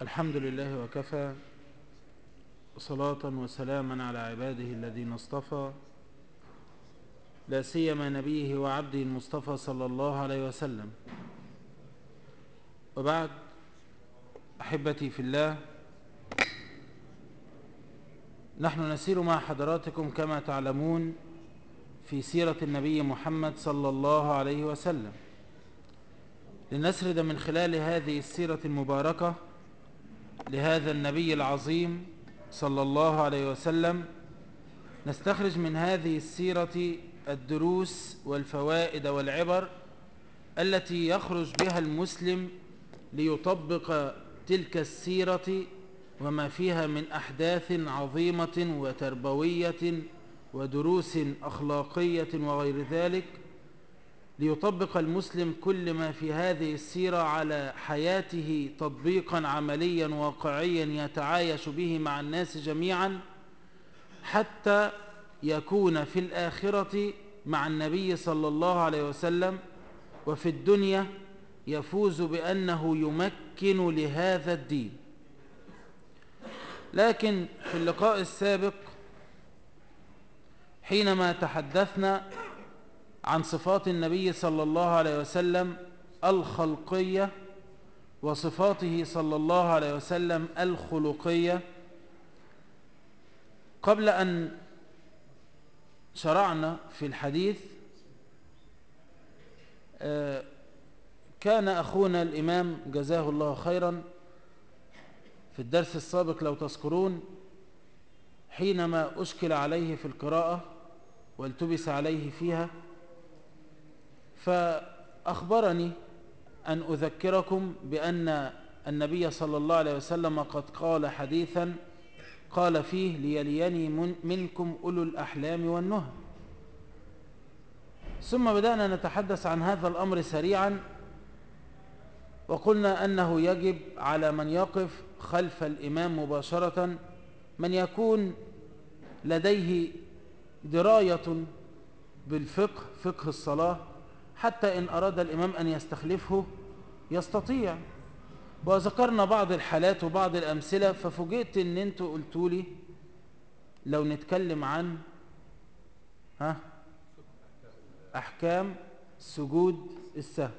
الحمد لله وكفى صلاة وسلاما على عباده الذين اصطفى لا سيما نبيه وعبده المصطفى صلى الله عليه وسلم وبعد أحبتي في الله نحن نسير مع حضراتكم كما تعلمون في سيرة النبي محمد صلى الله عليه وسلم لنسرد من خلال هذه السيرة المباركة لهذا النبي العظيم صلى الله عليه وسلم نستخرج من هذه السيرة الدروس والفوائد والعبر التي يخرج بها المسلم ليطبق تلك السيرة وما فيها من أحداث عظيمة وتربوية ودروس أخلاقية وغير ذلك ليطبق المسلم كل ما في هذه السيرة على حياته تطبيقا عمليا واقعيا يتعايش به مع الناس جميعا حتى يكون في الآخرة مع النبي صلى الله عليه وسلم وفي الدنيا يفوز بأنه يمكن لهذا الدين لكن في اللقاء السابق حينما تحدثنا عن صفات النبي صلى الله عليه وسلم الخلقية وصفاته صلى الله عليه وسلم الخلقية قبل أن شرعنا في الحديث كان أخونا الإمام جزاه الله خيرا في الدرس السابق لو تذكرون حينما أشكل عليه في القراءة والتبس عليه فيها فأخبرني أن أذكركم بأن النبي صلى الله عليه وسلم قد قال حديثا قال فيه ليليني من منكم أولو الأحلام والنهى ثم بدأنا نتحدث عن هذا الأمر سريعا وقلنا أنه يجب على من يقف خلف الإمام مباشرة من يكون لديه دراية بالفقه فقه الصلاة حتى إن أراد الإمام أن يستخلفه يستطيع وذكرنا بعض الحالات وبعض الأمثلة ففوجئت أن أنتوا قلتوا لي لو نتكلم عن ها أحكام سجود السهو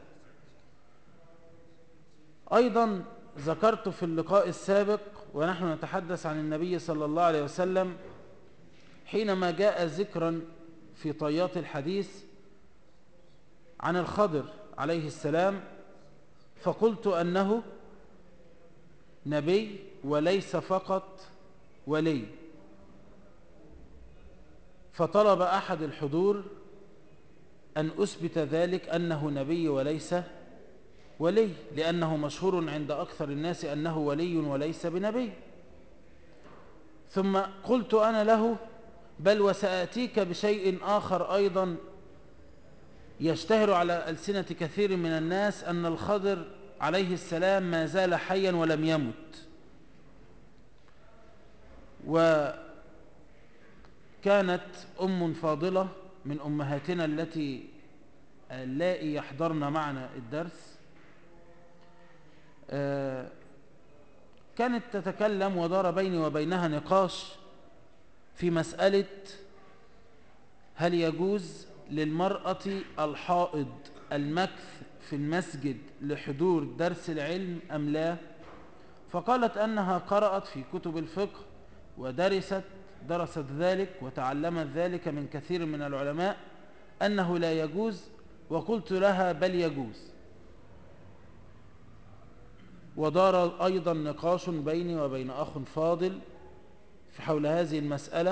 أيضا ذكرت في اللقاء السابق ونحن نتحدث عن النبي صلى الله عليه وسلم حينما جاء ذكرا في طيات الحديث عن الخضر عليه السلام فقلت أنه نبي وليس فقط ولي فطلب أحد الحضور أن أثبت ذلك أنه نبي وليس ولي لأنه مشهور عند أكثر الناس أنه ولي وليس بنبي ثم قلت أنا له بل وسأتيك بشيء آخر أيضا يشتهر على ألسنة كثير من الناس أن الخضر عليه السلام ما زال حيا ولم يمت وكانت أم فاضلة من أمهاتنا التي اللائي يحضرن معنا الدرس كانت تتكلم ودار بيني وبينها نقاش في مسألة هل يجوز للمرأة الحائض المكث في المسجد لحضور درس العلم أم لا فقالت أنها قرأت في كتب الفقه ودرست درست ذلك وتعلمت ذلك من كثير من العلماء أنه لا يجوز وقلت لها بل يجوز ودار أيضا نقاش بيني وبين أخ فاضل في حول هذه المسألة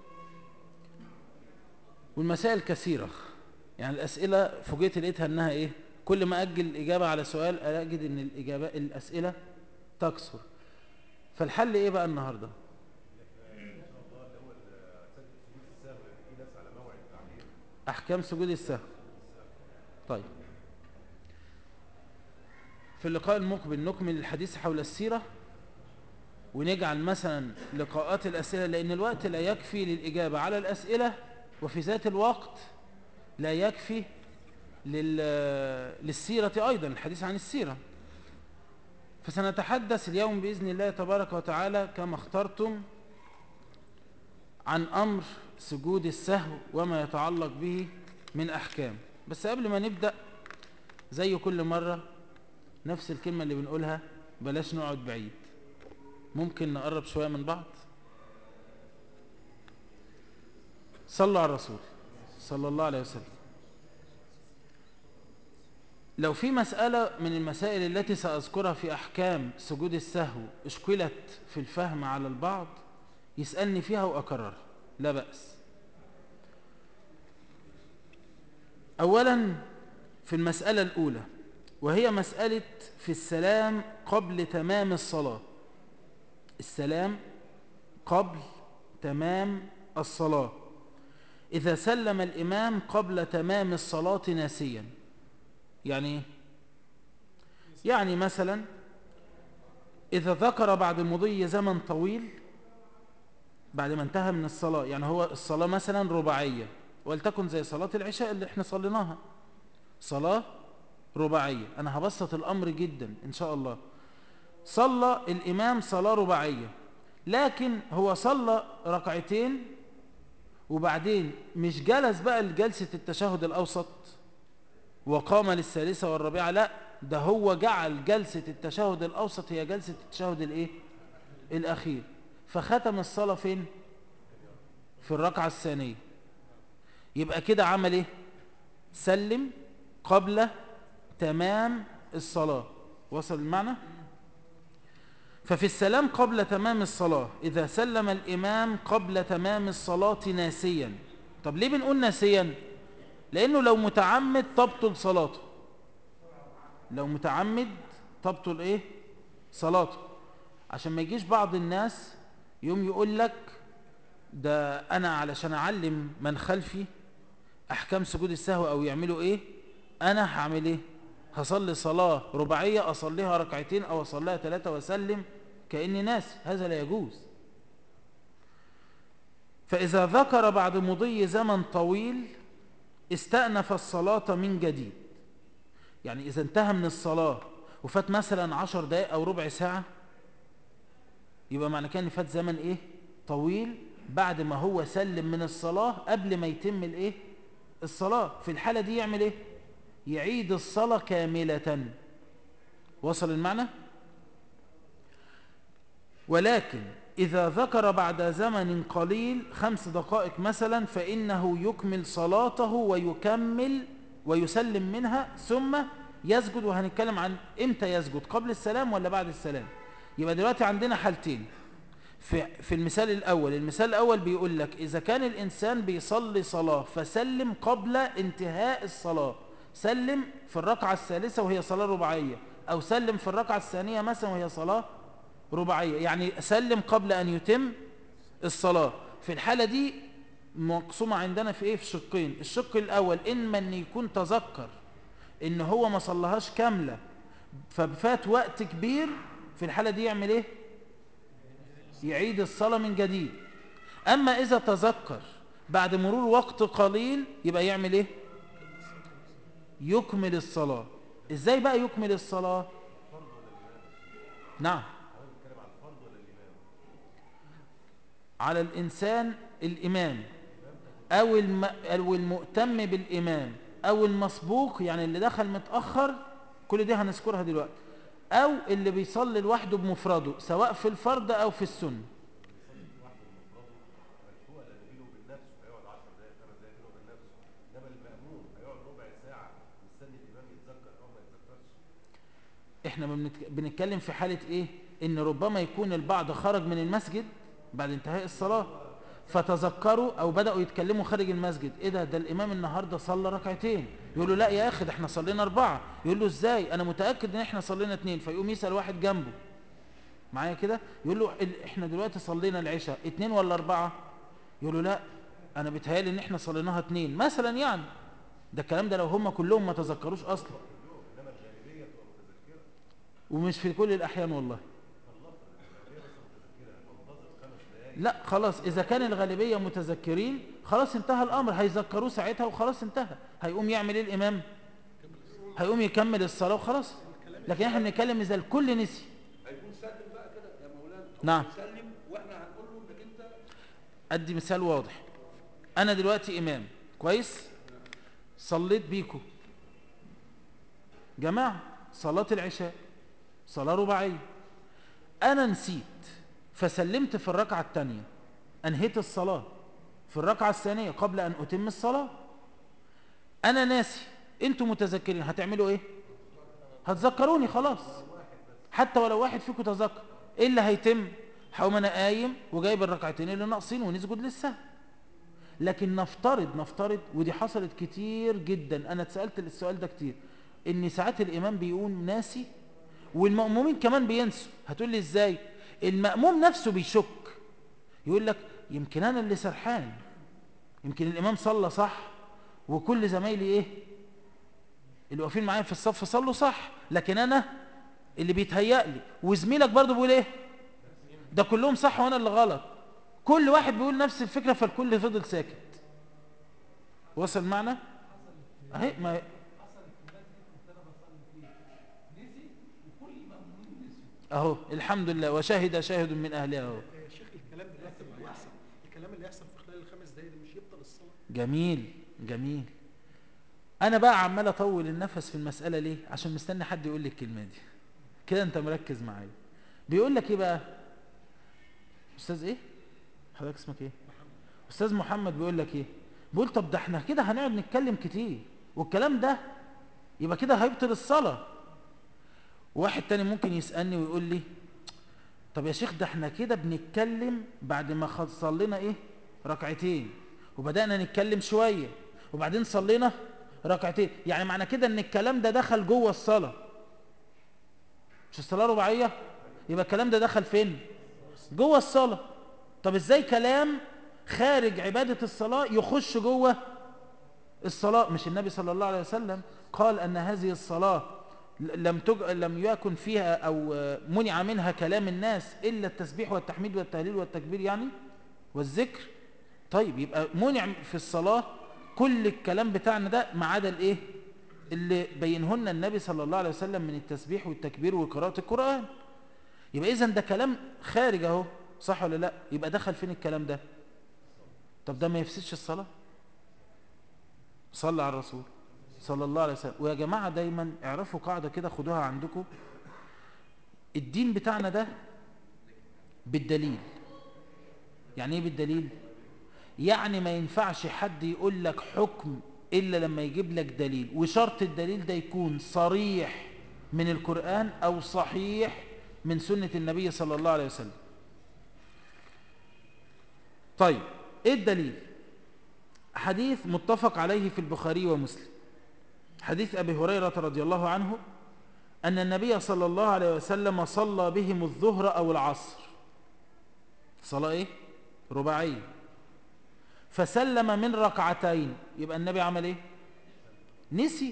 والمسائل كثيرة يعني الأسئلة فوجئت لقيتها أنها إيه كل ما أجل الإجابة على سؤال أجد أن الإجابة الأسئلة تكثر فالحل إيه بقى النهاردة أحكام سجود السهو طيب في اللقاء المقبل نكمل الحديث حول السيرة ونجعل مثلا لقاءات الأسئلة لأن الوقت لا يكفي للإجابة على الأسئلة وفي ذات الوقت لا يكفي لل... للسيرة أيضا الحديث عن السيرة فسنتحدث اليوم بإذن الله تبارك وتعالى كما اخترتم عن أمر سجود السهو وما يتعلق به من أحكام بس قبل ما نبدأ زي كل مرة نفس الكلمة اللي بنقولها بلاش نقعد بعيد ممكن نقرب شوية من بعض صلوا على الرسول صلى الله عليه وسلم لو في مسألة من المسائل التي سأذكرها في أحكام سجود السهو اشكلت في الفهم على البعض يسألني فيها وأكررها لا بأس أولا في المسألة الأولى وهي مسألة في السلام قبل تمام الصلاة السلام قبل تمام الصلاة إذا سلم الإمام قبل تمام الصلاة ناسيا يعني يعني مثلا إذا ذكر بعد مضي زمن طويل بعد ما انتهى من الصلاة يعني هو الصلاة مثلا رباعية ولتكن زي صلاة العشاء اللي احنا صليناها صلاة رباعية أنا هبسط الأمر جدا إن شاء الله صلى الإمام صلاة رباعية لكن هو صلى ركعتين وبعدين مش جلس بقى لجلسة التشهد الأوسط وقام للثالثة والرابعة لا ده هو جعل جلسة التشهد الأوسط هي جلسة التشهد الإيه؟ الأخير فختم الصلاة فين؟ في الركعة الثانية يبقى كده عمل إيه؟ سلم قبل تمام الصلاة وصل المعنى؟ ففي السلام قبل تمام الصلاة إذا سلم الإمام قبل تمام الصلاة ناسيا طب ليه بنقول ناسيا لأنه لو متعمد تبطل صلاته لو متعمد تبطل إيه صلاته عشان ما يجيش بعض الناس يوم يقول لك ده أنا علشان أعلم من خلفي أحكام سجود السهو أو يعملوا إيه أنا هعمل إيه هصلي صلاة رباعية أصليها ركعتين أو أصليها ثلاثة وسلم كأني ناس هذا لا يجوز فإذا ذكر بعد مضي زمن طويل استأنف الصلاة من جديد يعني إذا انتهى من الصلاة وفات مثلا عشر دقائق أو ربع ساعة يبقى معنى كان فات زمن إيه طويل بعد ما هو سلم من الصلاة قبل ما يتم الإيه الصلاة في الحالة دي يعمل إيه يعيد الصلاة كاملة وصل المعنى ولكن إذا ذكر بعد زمن قليل خمس دقائق مثلا فإنه يكمل صلاته ويكمل ويسلم منها ثم يسجد وهنتكلم عن إمتى يسجد قبل السلام ولا بعد السلام يبقى دلوقتي عندنا حالتين في, في المثال الأول المثال الأول بيقول لك إذا كان الإنسان بيصلي صلاة فسلم قبل انتهاء الصلاة سلم في الركعة الثالثة وهي صلاة رباعية أو سلم في الركعة الثانية مثلا وهي صلاة رباعية يعني سلم قبل أن يتم الصلاة في الحالة دي مقسومة عندنا في إيه في شقين الشق الأول إما أن يكون تذكر إن هو ما صلهاش كاملة ففات وقت كبير في الحالة دي يعمل إيه يعيد الصلاة من جديد أما إذا تذكر بعد مرور وقت قليل يبقى يعمل إيه يكمل الصلاة إزاي بقى يكمل الصلاة نعم على الإنسان الإمام أو, الم... أو المؤتم بالإمام أو المسبوق يعني اللي دخل متأخر كل دي هنذكرها دلوقتي أو اللي بيصلي لوحده بمفرده سواء في الفرض أو في السنة احنا بنتكلم في حالة ايه ان ربما يكون البعض خرج من المسجد بعد انتهاء الصلاة فتذكروا او بدأوا يتكلموا خارج المسجد ايه ده ده الامام النهاردة صلى ركعتين يقول له لا يا اخي ده احنا صلينا اربعة يقول له ازاي انا متأكد ان احنا صلينا اتنين فيقوم يسأل واحد جنبه معايا كده يقول له احنا دلوقتي صلينا العشاء اتنين ولا اربعة يقول له لا انا بتهيالي ان احنا صليناها اتنين مثلا يعني ده الكلام ده لو هم كلهم ما تذكروش اصلا ومش في كل الأحيان والله لا خلاص إذا كان الغالبية متذكرين خلاص انتهى الأمر هيذكروه ساعتها وخلاص انتهى هيقوم يعمل ايه الإمام هيقوم يكمل الصلاة وخلاص لكن احنا بنتكلم اذا الكل نسي هيكون سلم بقى كده يا مولانا هو نعم. سلم واحنا هنقول له انك انت ادي مثال واضح انا دلوقتي امام كويس صليت بيكو جماعة صلاة العشاء صلاة رباعية انا نسيت فسلمت في الركعة الثانية انهيت الصلاة في الركعة الثانية قبل ان اتم الصلاة انا ناسي انتوا متذكرين هتعملوا ايه هتذكروني خلاص حتى ولو واحد فيكم تذكر ايه اللي هيتم هقوم انا قايم وجايب الركعتين اللي ناقصين ونسجد للسهو لكن نفترض نفترض ودي حصلت كتير جدا انا اتسالت السؤال ده كتير ان ساعات الامام بيقوم ناسي والمأمومين كمان بينسوا هتقول لي ازاي المأموم نفسه بيشك يقول لك يمكن انا اللي سرحان يمكن الامام صلى صح وكل زمايلي ايه اللي واقفين معايا في الصف صلوا صح لكن انا اللي بيتهيأ لي وزميلك برضه بيقول ايه ده كلهم صح وانا اللي غلط كل واحد بيقول نفس الفكرة فالكل فضل ساكت وصل معنا اهي ما اهو الحمد لله وشهد شاهد من اهلها اهو يا شيخ الكلام دلوقتي اللي يحصل الكلام اللي يحصل في خلال الخمس دقايق ده مش يبطل الصلاه جميل جميل انا بقى عمال اطول النفس في المسألة ليه عشان مستني حد يقول لي الكلمة دي كده انت مركز معايا بيقول لك ايه بقى استاذ ايه حضرتك اسمك ايه استاذ محمد بيقول لك ايه بيقول طب ده احنا كده هنقعد نتكلم كتير والكلام ده يبقى كده هيبطل الصلاة واحد تاني ممكن يسألني ويقول لي طب يا شيخ ده احنا كده بنتكلم بعد ما خد- صلينا ايه ركعتين وبدأنا نتكلم شوية وبعدين صلينا ركعتين يعني معنى كده ان الكلام ده دخل جوه الصلاة مش الصلاة رباعية يبقى الكلام ده دخل فين جوه الصلاة طب ازاي كلام خارج عبادة الصلاة يخش جوه الصلاة مش النبي صلى الله عليه وسلم قال أن هذه الصلاة لم تج... لم يكن فيها أو منع منها كلام الناس إلا التسبيح والتحميد والتهليل والتكبير يعني والذكر طيب يبقى منع في الصلاة كل الكلام بتاعنا ده ما عدا الايه اللي بينه لنا النبي صلى الله عليه وسلم من التسبيح والتكبير وقراءة القرآن يبقى إذا ده كلام خارج اهو صح ولا لا يبقى دخل فين الكلام ده طب ده ما يفسدش الصلاة صلى على الرسول صلى الله عليه وسلم ويا جماعة دايما اعرفوا قاعدة كده خدوها عندكم الدين بتاعنا ده بالدليل يعني ايه بالدليل يعني ما ينفعش حد يقول لك حكم إلا لما يجيب لك دليل وشرط الدليل ده يكون صريح من القرآن أو صحيح من سنة النبي صلى الله عليه وسلم طيب ايه الدليل حديث متفق عليه في البخاري ومسلم حديث أبي هريرة رضي الله عنه أن النبي صلى الله عليه وسلم صلى بهم الظهر أو العصر صلاة إيه؟ رباعية فسلم من ركعتين يبقى النبي عمل إيه؟ نسي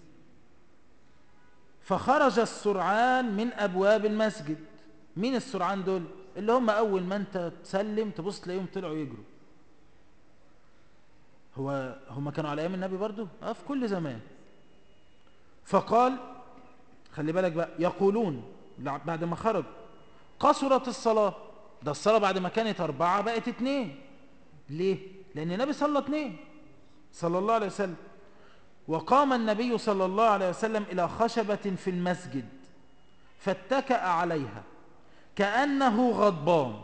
فخرج السرعان من أبواب المسجد مين السرعان دول؟ اللي هم أول ما أنت تسلم تبص تلاقيهم طلعوا يجروا هو هم كانوا على أيام النبي برضو؟ اه في كل زمان فقال خلي بالك بقى يقولون بعد ما خرج قصرت الصلاة ده الصلاة بعد ما كانت أربعة بقت اتنين ليه؟ لأن النبي صلى اتنين صلى الله عليه وسلم وقام النبي صلى الله عليه وسلم إلى خشبة في المسجد فاتكأ عليها كأنه غضبان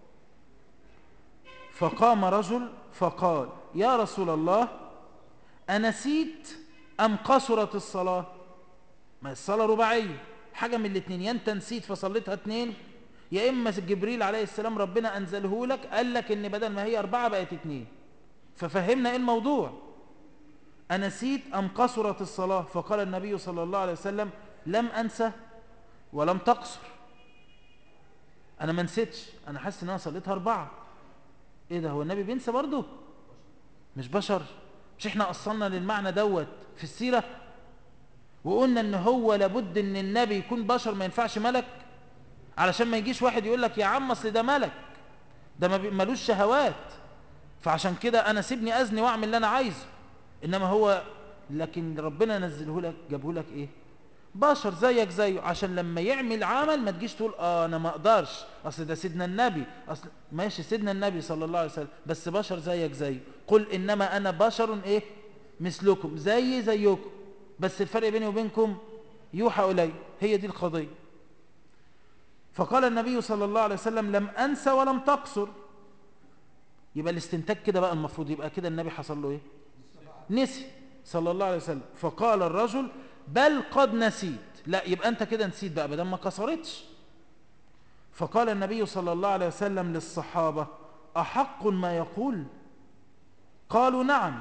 فقام رجل فقال يا رسول الله أنسيت أم قصرت الصلاة ما الصلاة رباعية حاجة من الاثنين يا انت نسيت فصليتها اثنين يا إما جبريل عليه السلام ربنا أنزله لك قال لك إن بدل ما هي أربعة بقت اثنين ففهمنا إيه الموضوع أنسيت أم قصرت الصلاة فقال النبي صلى الله عليه وسلم لم أنسى ولم تقصر أنا ما نسيتش أنا حاسس إن أنا صليتها أربعة إيه ده هو النبي بينسى برضه مش بشر مش إحنا أصلنا للمعنى دوت في السيرة وقلنا إن هو لابد إن النبي يكون بشر ما ينفعش ملك علشان ما يجيش واحد يقول لك يا عم أصل ده ملك ده ما ملوش شهوات فعشان كده أنا سيبني أزني وأعمل اللي أنا عايزه إنما هو لكن ربنا نزله لك جابه لك إيه بشر زيك زيه عشان لما يعمل عمل ما تجيش تقول اه انا ما اقدرش اصل ده سيدنا النبي اصل ماشي سيدنا النبي صلى الله عليه وسلم بس بشر زيك زيه قل انما انا بشر ايه مثلكم زي زيكم بس الفرق بيني وبينكم يوحى الي هي دي القضيه فقال النبي صلى الله عليه وسلم لم انسى ولم تقصر يبقى الاستنتاج كده بقى المفروض يبقى كده النبي حصل له ايه نسي صلى الله عليه وسلم فقال الرجل بل قد نسيت لا يبقى انت كده نسيت بقى بدل ما كسرتش فقال النبي صلى الله عليه وسلم للصحابة أحق ما يقول قالوا نعم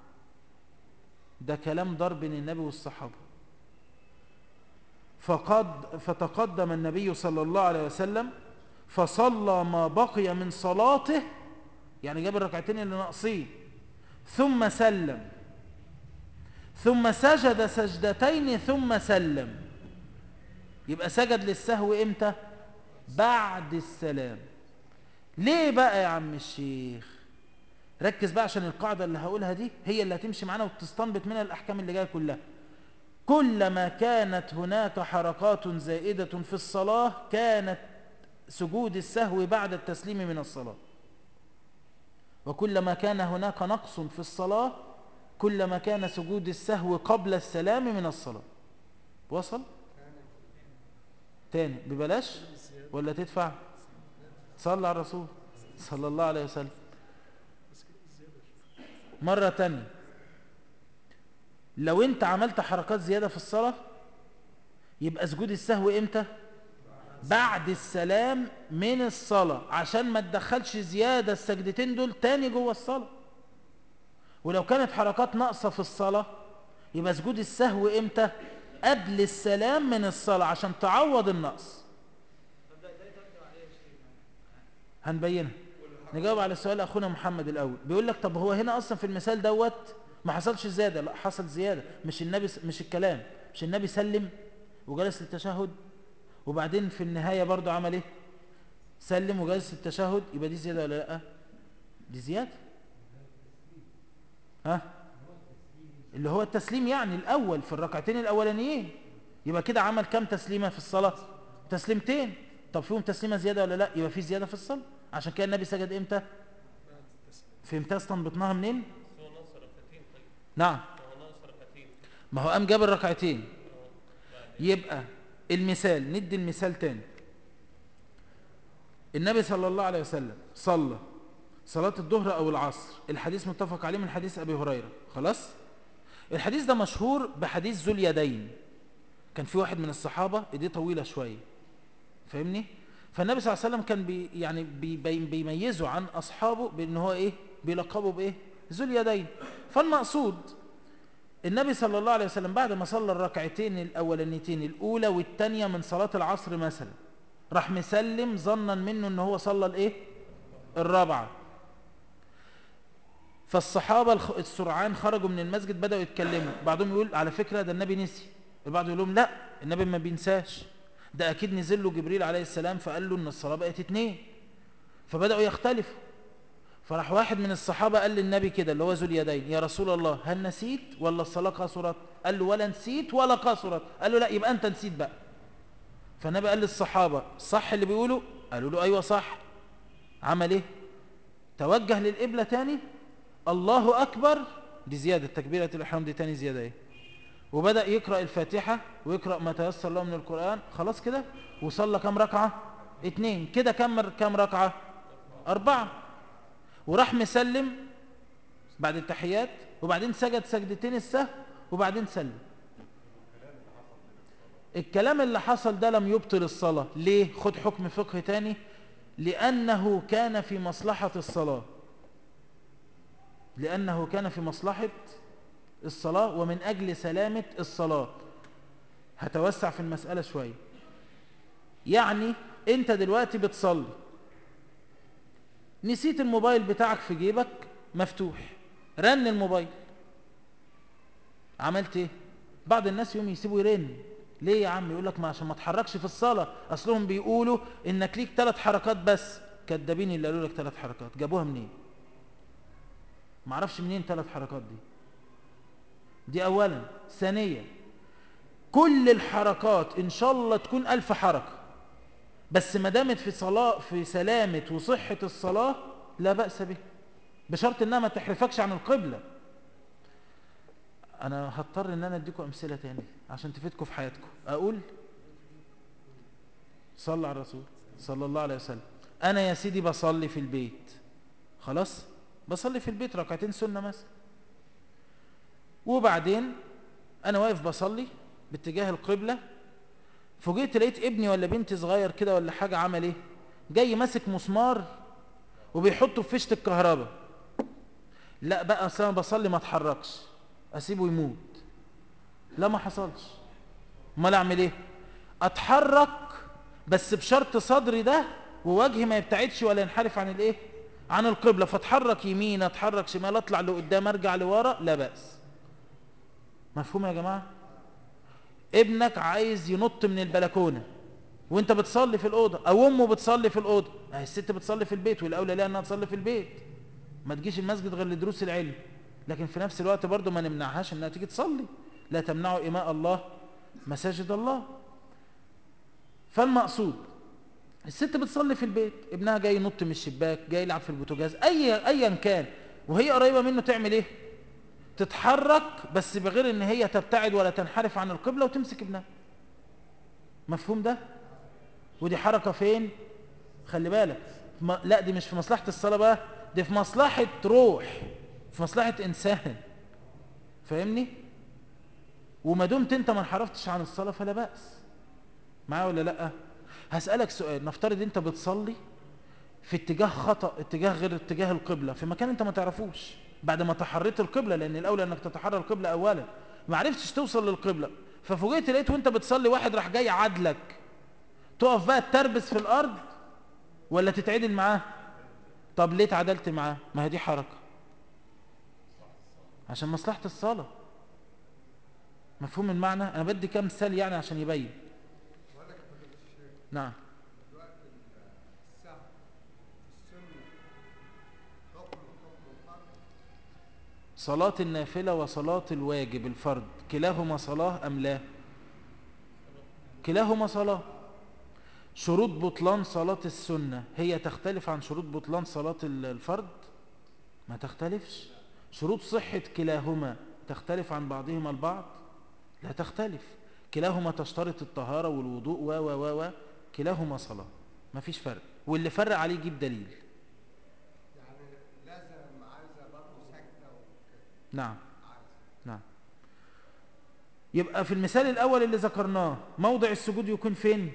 ده كلام دار بين النبي والصحابة فقد فتقدم النبي صلى الله عليه وسلم فصلى ما بقي من صلاته يعني جاب الركعتين اللي ناقصين ثم سلم ثم سجد سجدتين ثم سلم يبقى سجد للسهو امتى بعد السلام ليه بقى يا عم الشيخ ركز بقى عشان القاعدة اللي هقولها دي هي اللي هتمشي معانا وتستنبط منها الأحكام اللي جاية كلها كلما كانت هناك حركات زائدة في الصلاة كانت سجود السهو بعد التسليم من الصلاة وكلما كان هناك نقص في الصلاة كلما كان سجود السهو قبل السلام من الصلاة وصل تاني ببلاش ولا تدفع صلى على الرسول صلى الله عليه وسلم مرة تانية لو انت عملت حركات زيادة في الصلاة يبقى سجود السهو امتى بعد السلام من الصلاة عشان ما تدخلش زيادة السجدتين دول تاني جوه الصلاة ولو كانت حركات ناقصة في الصلاة يبقى سجود السهو امتى قبل السلام من الصلاة عشان تعوض النقص هنبينها نجاوب على السؤال اخونا محمد الاول بيقول لك طب هو هنا اصلا في المثال دوت ما حصلش زياده لا حصل زياده مش النبي مش الكلام مش النبي سلم وجلس للتشهد وبعدين في النهايه برضه عمل ايه سلم وجلس للتشهد يبقى دي زياده ولا لا دي زياده ها اللي هو التسليم يعني الاول في الركعتين الاولانيين يبقى كده عمل كام تسليمه في الصلاه تسليمتين طب فيهم تسليمه زياده ولا لا يبقى في زياده في الصلاه عشان كده النبي سجد امتى فهمتها استنبطناها منين نعم ما هو قام جاب الركعتين يبقى المثال ندي المثال تاني النبي صلى الله عليه وسلم صلى صلاة الظهر أو العصر الحديث متفق عليه من حديث أبي هريرة خلاص الحديث ده مشهور بحديث ذو اليدين كان في واحد من الصحابة ايديه طويلة شوية فاهمني فالنبي صلى الله عليه وسلم كان بي يعني بي بيميزه عن أصحابه بأن هو إيه بيلقبه بإيه ذو اليدين فالمقصود النبي صلى الله عليه وسلم بعد ما صلى الركعتين الأولانيتين الأولى والثانية من صلاة العصر مثلا راح مسلم ظنا منه ان هو صلى الايه الرابعة فالصحابة السرعان خرجوا من المسجد بدأوا يتكلموا بعضهم يقول على فكرة ده النبي نسي البعض يقول لهم لا النبي ما بينساش ده أكيد نزل له جبريل عليه السلام فقال له إن الصلاة بقت اتنين فبدأوا يختلفوا فراح واحد من الصحابة قال للنبي كده اللي هو ذو اليدين يا رسول الله هل نسيت ولا الصلاة قصرت قال له ولا نسيت ولا قصرت قال له لا يبقى أنت نسيت بقى فالنبي قال للصحابة صح اللي بيقولوا قالوا له أيوة صح عمل ايه توجه للقبلة تاني الله أكبر دي زيادة تكبيرة الإحرام دي تاني زيادة ايه وبدأ يقرأ الفاتحة ويقرأ ما تيسر له من القرآن خلاص كده وصلى كم ركعة اتنين كده كم كم ركعة أربعة وراح مسلم بعد التحيات وبعدين سجد سجدتين السهو وبعدين سلم الكلام اللي حصل ده لم يبطل الصلاة ليه خد حكم فقه تاني لأنه كان في مصلحة الصلاة لأنه كان في مصلحة الصلاة ومن أجل سلامة الصلاة هتوسع في المسألة شوية يعني انت دلوقتي بتصلي نسيت الموبايل بتاعك في جيبك مفتوح رن الموبايل عملت ايه بعض الناس يوم يسيبوا يرن ليه يا عم يقول لك ما عشان ما تحركش في الصلاة اصلهم بيقولوا انك ليك ثلاث حركات بس كدابين اللي قالوا لك ثلاث حركات جابوها منين ما اعرفش منين ثلاث حركات دي دي اولا ثانيا كل الحركات ان شاء الله تكون الف حركة بس ما دامت في صلاة في سلامة وصحة الصلاة لا بأس به بشرط انها ما تحرفكش عن القبلة انا هضطر ان انا اديكم امثلة تاني عشان تفيدكم في حياتكم اقول صلى على الرسول صلى الله عليه وسلم انا يا سيدي بصلي في البيت خلاص بصلي في البيت ركعتين سنة مثلا وبعدين انا واقف بصلي باتجاه القبلة فوجئت لقيت ابني ولا بنتي صغير كده ولا حاجة عمل ايه جاي ماسك مسمار وبيحطه في فيشة الكهرباء لا بقى اصل انا بصلي ما اتحركش اسيبه يموت لا ما حصلش امال اعمل ايه اتحرك بس بشرط صدري ده ووجهي ما يبتعدش ولا ينحرف عن الايه عن القبلة فاتحرك يمين اتحرك شمال اطلع لقدام ارجع لورا لا بأس مفهوم يا جماعة ابنك عايز ينط من البلكونة وانت بتصلي في الأوضة او امه بتصلي في الأوضة اهي الست بتصلي في البيت والاولى ليها انها تصلي في البيت ما تجيش المسجد غير لدروس العلم لكن في نفس الوقت برضه ما نمنعهاش انها تيجي تصلي لا تمنعوا إماء الله مساجد الله فالمقصود الست بتصلي في البيت ابنها جاي ينط من الشباك جاي يلعب في البوتاجاز اي ايا كان وهي قريبه منه تعمل ايه تتحرك بس بغير ان هي تبتعد ولا تنحرف عن القبلة وتمسك ابنها مفهوم ده ودي حركة فين خلي بالك ما لا دي مش في مصلحة الصلاة بقى دي في مصلحة روح في مصلحة انسان فاهمني وما دمت انت ما انحرفتش عن الصلاة فلا بأس معايا ولا لا هسألك سؤال نفترض انت بتصلي في اتجاه خطأ اتجاه غير اتجاه القبلة في مكان انت ما تعرفوش بعد ما تحريت القبلة لأن الأولى أنك تتحرى القبلة أولا ما عرفتش توصل للقبلة ففوجئت لقيت وانت بتصلي واحد راح جاي عدلك تقف بقى تربس في الأرض ولا تتعدل معاه طب ليه اتعدلت معاه ما هي دي حركة عشان مصلحة الصلاة مفهوم المعنى أنا بدي كام مثال يعني عشان يبين نعم صلاة النافلة وصلاة الواجب الفرض كلاهما صلاة أم لا كلاهما صلاة شروط بطلان صلاة السنة هي تختلف عن شروط بطلان صلاة الفرض ما تختلفش شروط صحة كلاهما تختلف عن بعضهما البعض لا تختلف كلاهما تشترط الطهارة والوضوء و و و و كلاهما صلاة ما فيش فرق واللي فرق عليه يجيب دليل يعني لازم عايزه برضه سكته وكده نعم عايزه نعم يبقى في المثال الأول اللي ذكرناه موضع السجود يكون فين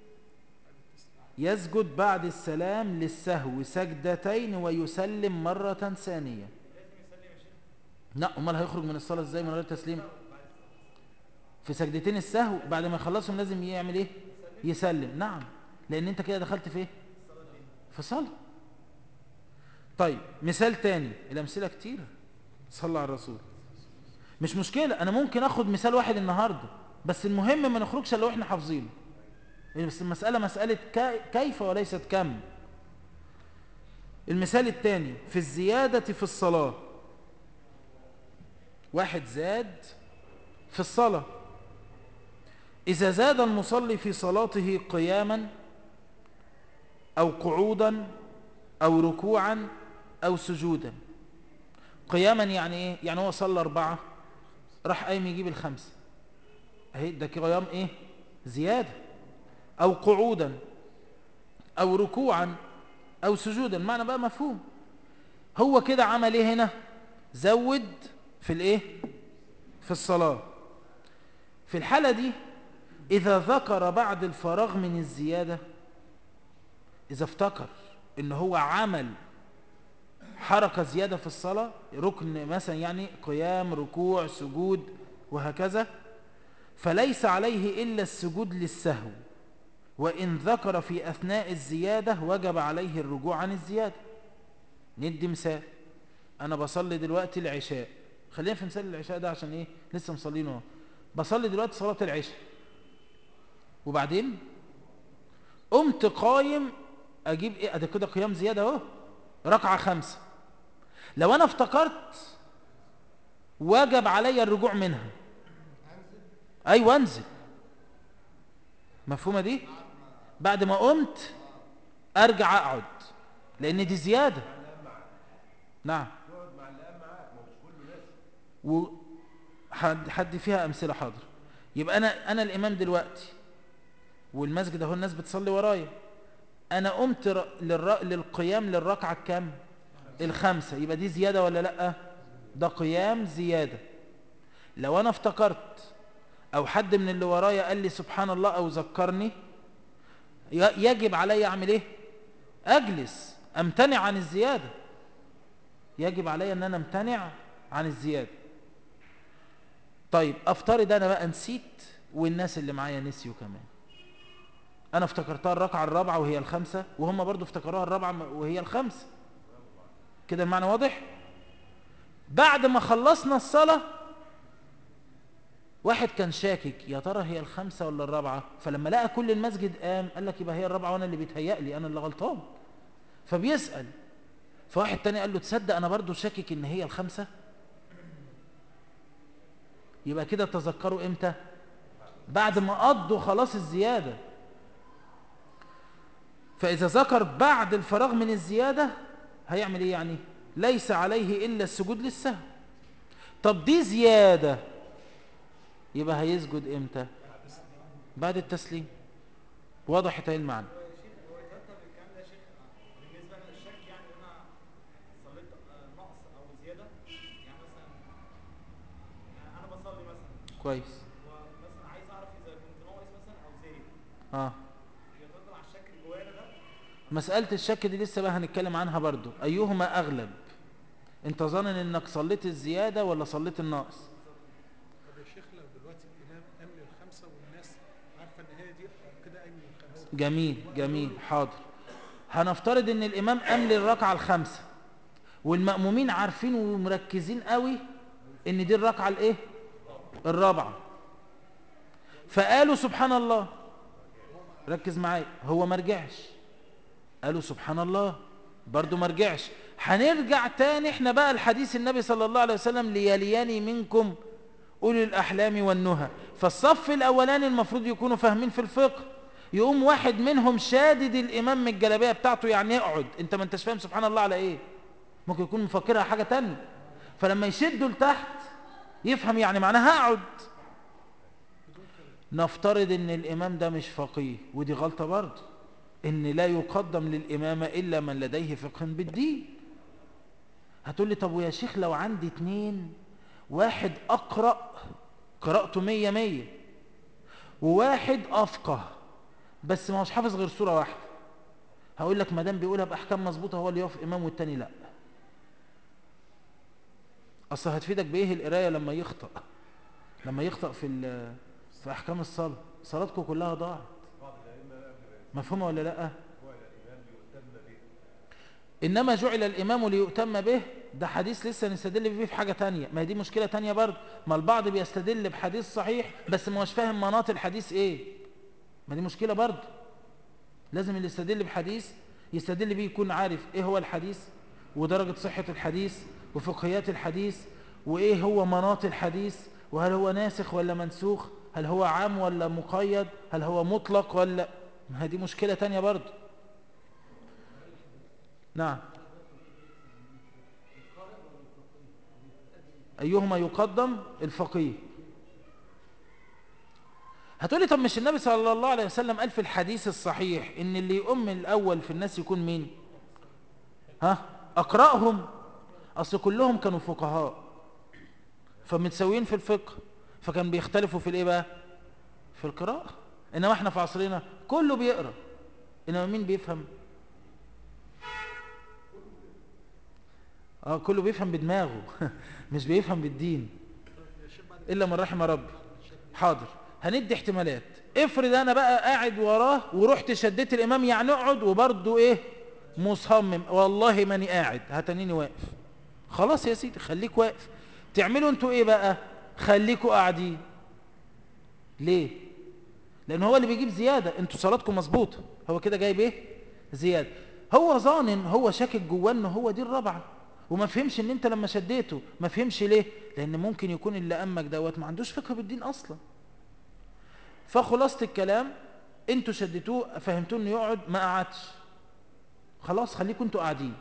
يسجد بعد السلام للسهو سجدتين ويسلم مرة ثانية لا امال هيخرج من الصلاة ازاي من غير تسليم في سجدتين السهو بعد ما يخلصهم لازم يعمل ايه يسلم نعم لان انت كده دخلت في ايه في صلاة طيب مثال تاني الامثلة كتيرة صلى على الرسول مش مشكلة انا ممكن اخد مثال واحد النهاردة بس المهم ما نخرجش الا واحنا حافظينه بس المسألة مسألة كي- كيف وليست كم المثال الثاني في الزيادة في الصلاة واحد زاد في الصلاة إذا زاد المصلي في صلاته قياما أو قعودا أو ركوعا أو سجودا قياما يعني إيه؟ يعني هو صلى أربعة راح قايم يجيب الخمسة أهي ده قيام إيه؟ زيادة أو قعودا أو ركوعا أو سجودا معنى بقى مفهوم هو كده عمل إيه هنا زود في الإيه في الصلاة في الحالة دي إذا ذكر بعد الفراغ من الزيادة إذا افتكر إن هو عمل حركة زيادة في الصلاة ركن مثلا يعني قيام ركوع سجود وهكذا فليس عليه إلا السجود للسهو وإن ذكر في أثناء الزيادة وجب عليه الرجوع عن الزيادة ندي مثال أنا بصلي دلوقتي العشاء خلينا في مثال العشاء ده عشان إيه لسه مصلينه اهو. بصلي دلوقتي صلاة العشاء وبعدين قمت قايم أجيب إيه أده كده قيام زيادة أهو ركعة خمسة لو أنا افتكرت وجب علي الرجوع منها ايوه انزل مفهومه دي بعد ما قمت ارجع اقعد لان دي زياده نعم و حد حد فيها امثله حاضر يبقى انا انا الامام دلوقتي والمسجد اهو الناس بتصلي ورايا انا قمت ر... للر... للقيام للركعه الكام الخامسه يبقى دي زياده ولا لا ده قيام زياده لو انا افتكرت او حد من اللي ورايا قال لي سبحان الله او ذكرني ي- يجب علي اعمل ايه اجلس امتنع عن الزياده يجب علي ان انا امتنع عن الزياده طيب افترض انا بقى نسيت والناس اللي معايا نسيوا كمان انا افتكرتها الركعه الرابعه وهي الخامسه وهم برضو افتكروها الرابعه وهي الخامسه كده المعنى واضح بعد ما خلصنا الصلاه واحد كان شاكك يا ترى هي الخامسه ولا الرابعه فلما لقى كل المسجد قام قال لك يبقى هي الرابعه وانا اللي بيتهيأ لي انا اللي غلطان فبيسأل فواحد تاني قال له تصدق انا برضو شاكك ان هي الخامسه يبقى كده تذكروا امتى بعد ما قضوا خلاص الزيادة فإذا ذكر بعد الفراغ من الزيادة هيعمل ايه يعني ليس عليه إلا السجود للسهو طب دي زيادة يبقى هيسجد امتى بعد التسليم وضحت اهي المعنى هو يترتب الكلام ده يا شيخ بالنسبه للشك يعني ان انا صليت آه، نقص او زياده يعني مثلا يعني انا بصلي مثلا كويس ومثلا عايز اعرف اذا كنت ناقص مثلا او زايد اه يترتب على الشك اللي جوانا ده مسألة الشك دي لسه بقى هنتكلم عنها برضو أيهما أغلب أنت ظانن أنك صليت الزيادة ولا صليت الناقص طب يا شيخ لو دلوقتي الامام قام للخمسه والناس عارفه ان هي دي كده قام للخمسه جميل جميل حاضر هنفترض ان الامام قام للركعه الخامسه والمأمومين عارفين ومركزين قوي ان دي الركعه الايه الرابعه فقالوا سبحان الله ركز معايا هو ما رجعش قالوا سبحان الله برضو ما رجعش هنرجع تاني احنا بقى الحديث النبي صلى الله عليه وسلم ليلياني منكم أولي الأحلام والنهى فالصف الأولاني المفروض يكونوا فاهمين في الفقه يقوم واحد منهم شادد الإمام من الجلابية بتاعته يعني يقعد انت ما انتش فاهم سبحان الله على ايه ممكن يكون مفكرها حاجة تانية فلما يشدوا لتحت يفهم يعني معناها اقعد نفترض ان الإمام ده مش فقيه ودي غلطة برضه ان لا يقدم للإمامة إلا من لديه فقه بالدين هتقول لي طب ويا شيخ لو عندي اتنين واحد أقرأ قراءته مية مية وواحد أفقه بس ما هوش حافظ غير سورة واحدة هقول لك ما دام بيقولها بأحكام مظبوطة هو اللي يقف إمام والتاني لا أصل هتفيدك بإيه القراية لما يخطأ لما يخطأ في ال- في أحكام الصلاة صلاتكم كلها ضاعت مفهومة ولا لأ إنما جعل الإمام ليؤتم به ده حديث لسه نستدل بيه في حاجة تانية ما هي دي مشكلة تانية برضه ما البعض بيستدل بحديث صحيح بس ما هوش فاهم مناط الحديث إيه ما دي مشكلة برضه لازم اللي يستدل بحديث يستدل بيه يكون عارف إيه هو الحديث ودرجة صحة الحديث وفقهيات الحديث وإيه هو مناط الحديث وهل هو ناسخ ولا منسوخ هل هو عام ولا مقيد هل هو مطلق ولا ما هي دي مشكلة تانية برضه نعم أيهما يقدم الفقيه هتقولي طب مش النبي صلى الله عليه وسلم قال في الحديث الصحيح ان اللي يؤم الأول في الناس يكون مين ها أقرأهم أصل كلهم كانوا فقهاء فمتساويين في الفقه فكان بيختلفوا في الايه بقى في القراءة انما احنا في عصرنا كله بيقرأ انما مين بيفهم اه كله بيفهم بدماغه مش بيفهم بالدين الا من رحم ربي حاضر هندي احتمالات افرض انا بقى قاعد وراه ورحت شديت الامام يعني اقعد وبرضه ايه مصمم والله ماني قاعد هتنيني واقف خلاص يا سيدي خليك واقف تعملوا انتوا ايه بقى خليكوا قاعدين ليه لان هو اللي بيجيب زيادة انتوا صلاتكم مظبوطه هو كده جايب ايه زيادة هو ظانن هو شاكك جواه ان هو دي الرابعه وما فهمش ان انت لما شديته ما فهمش ليه لان ممكن يكون اللي امك دوت ما عندوش فقه بالدين اصلا فخلاصة الكلام انتوا شدتوه فهمتوه انه يقعد ما قعدش خلاص خليكم انتوا قاعدين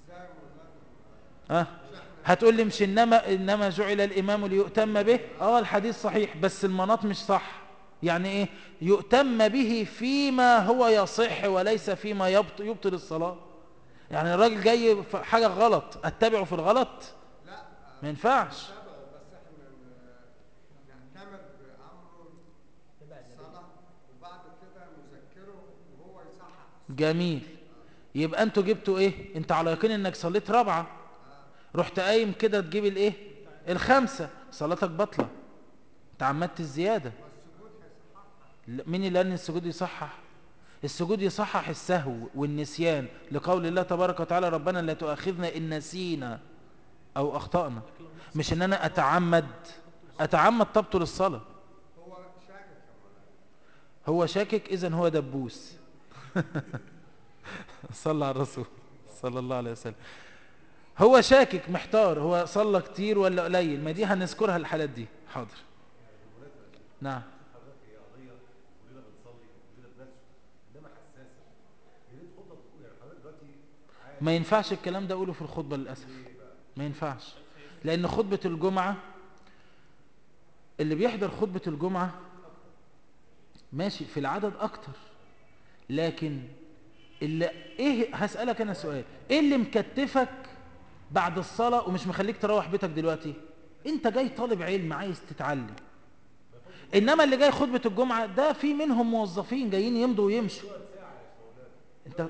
ها هتقول لي مش انما انما جعل الامام ليؤتم به اه الحديث صحيح بس المناط مش صح يعني ايه يؤتم به فيما هو يصح وليس فيما يبطل, يبطل الصلاة يعني الراجل جاي في حاجة غلط اتبعه في الغلط لا ما ينفعش نتابعه بس احنا ن- نعتمر بأمره الصلاة وبعد كده نذكره وهو يصحح جميل يبقى انتوا جبتوا ايه انت على يقين انك صليت رابعة رحت قايم كده تجيب الايه الخمسة صلاتك بطلة تعمدت الزيادة لا، مين اللي قال ان السجود يصحح السجود يصحح السهو والنسيان لقول الله تبارك وتعالى ربنا لا تؤاخذنا ان نسينا او اخطأنا مش ان انا اتعمد اتعمد تبطل الصلاة هو شاكك يا مولانا هو شاكك اذا هو دبوس صلى على الرسول صلى الله عليه وسلم هو شاكك محتار هو صلى كتير ولا قليل ما دي هنذكرها الحالات دي حاضر نعم ما ينفعش الكلام ده اقوله في الخطبة للأسف ما ينفعش لأن خطبة الجمعة اللي بيحضر خطبة الجمعة ماشي في العدد أكتر لكن اللي ايه هسألك انا سؤال ايه اللي مكتفك بعد الصلاة ومش مخليك تروح بيتك دلوقتي انت جاي طالب علم عايز تتعلم انما اللي جاي خطبة الجمعة ده في منهم موظفين جايين يمضوا ويمشوا انت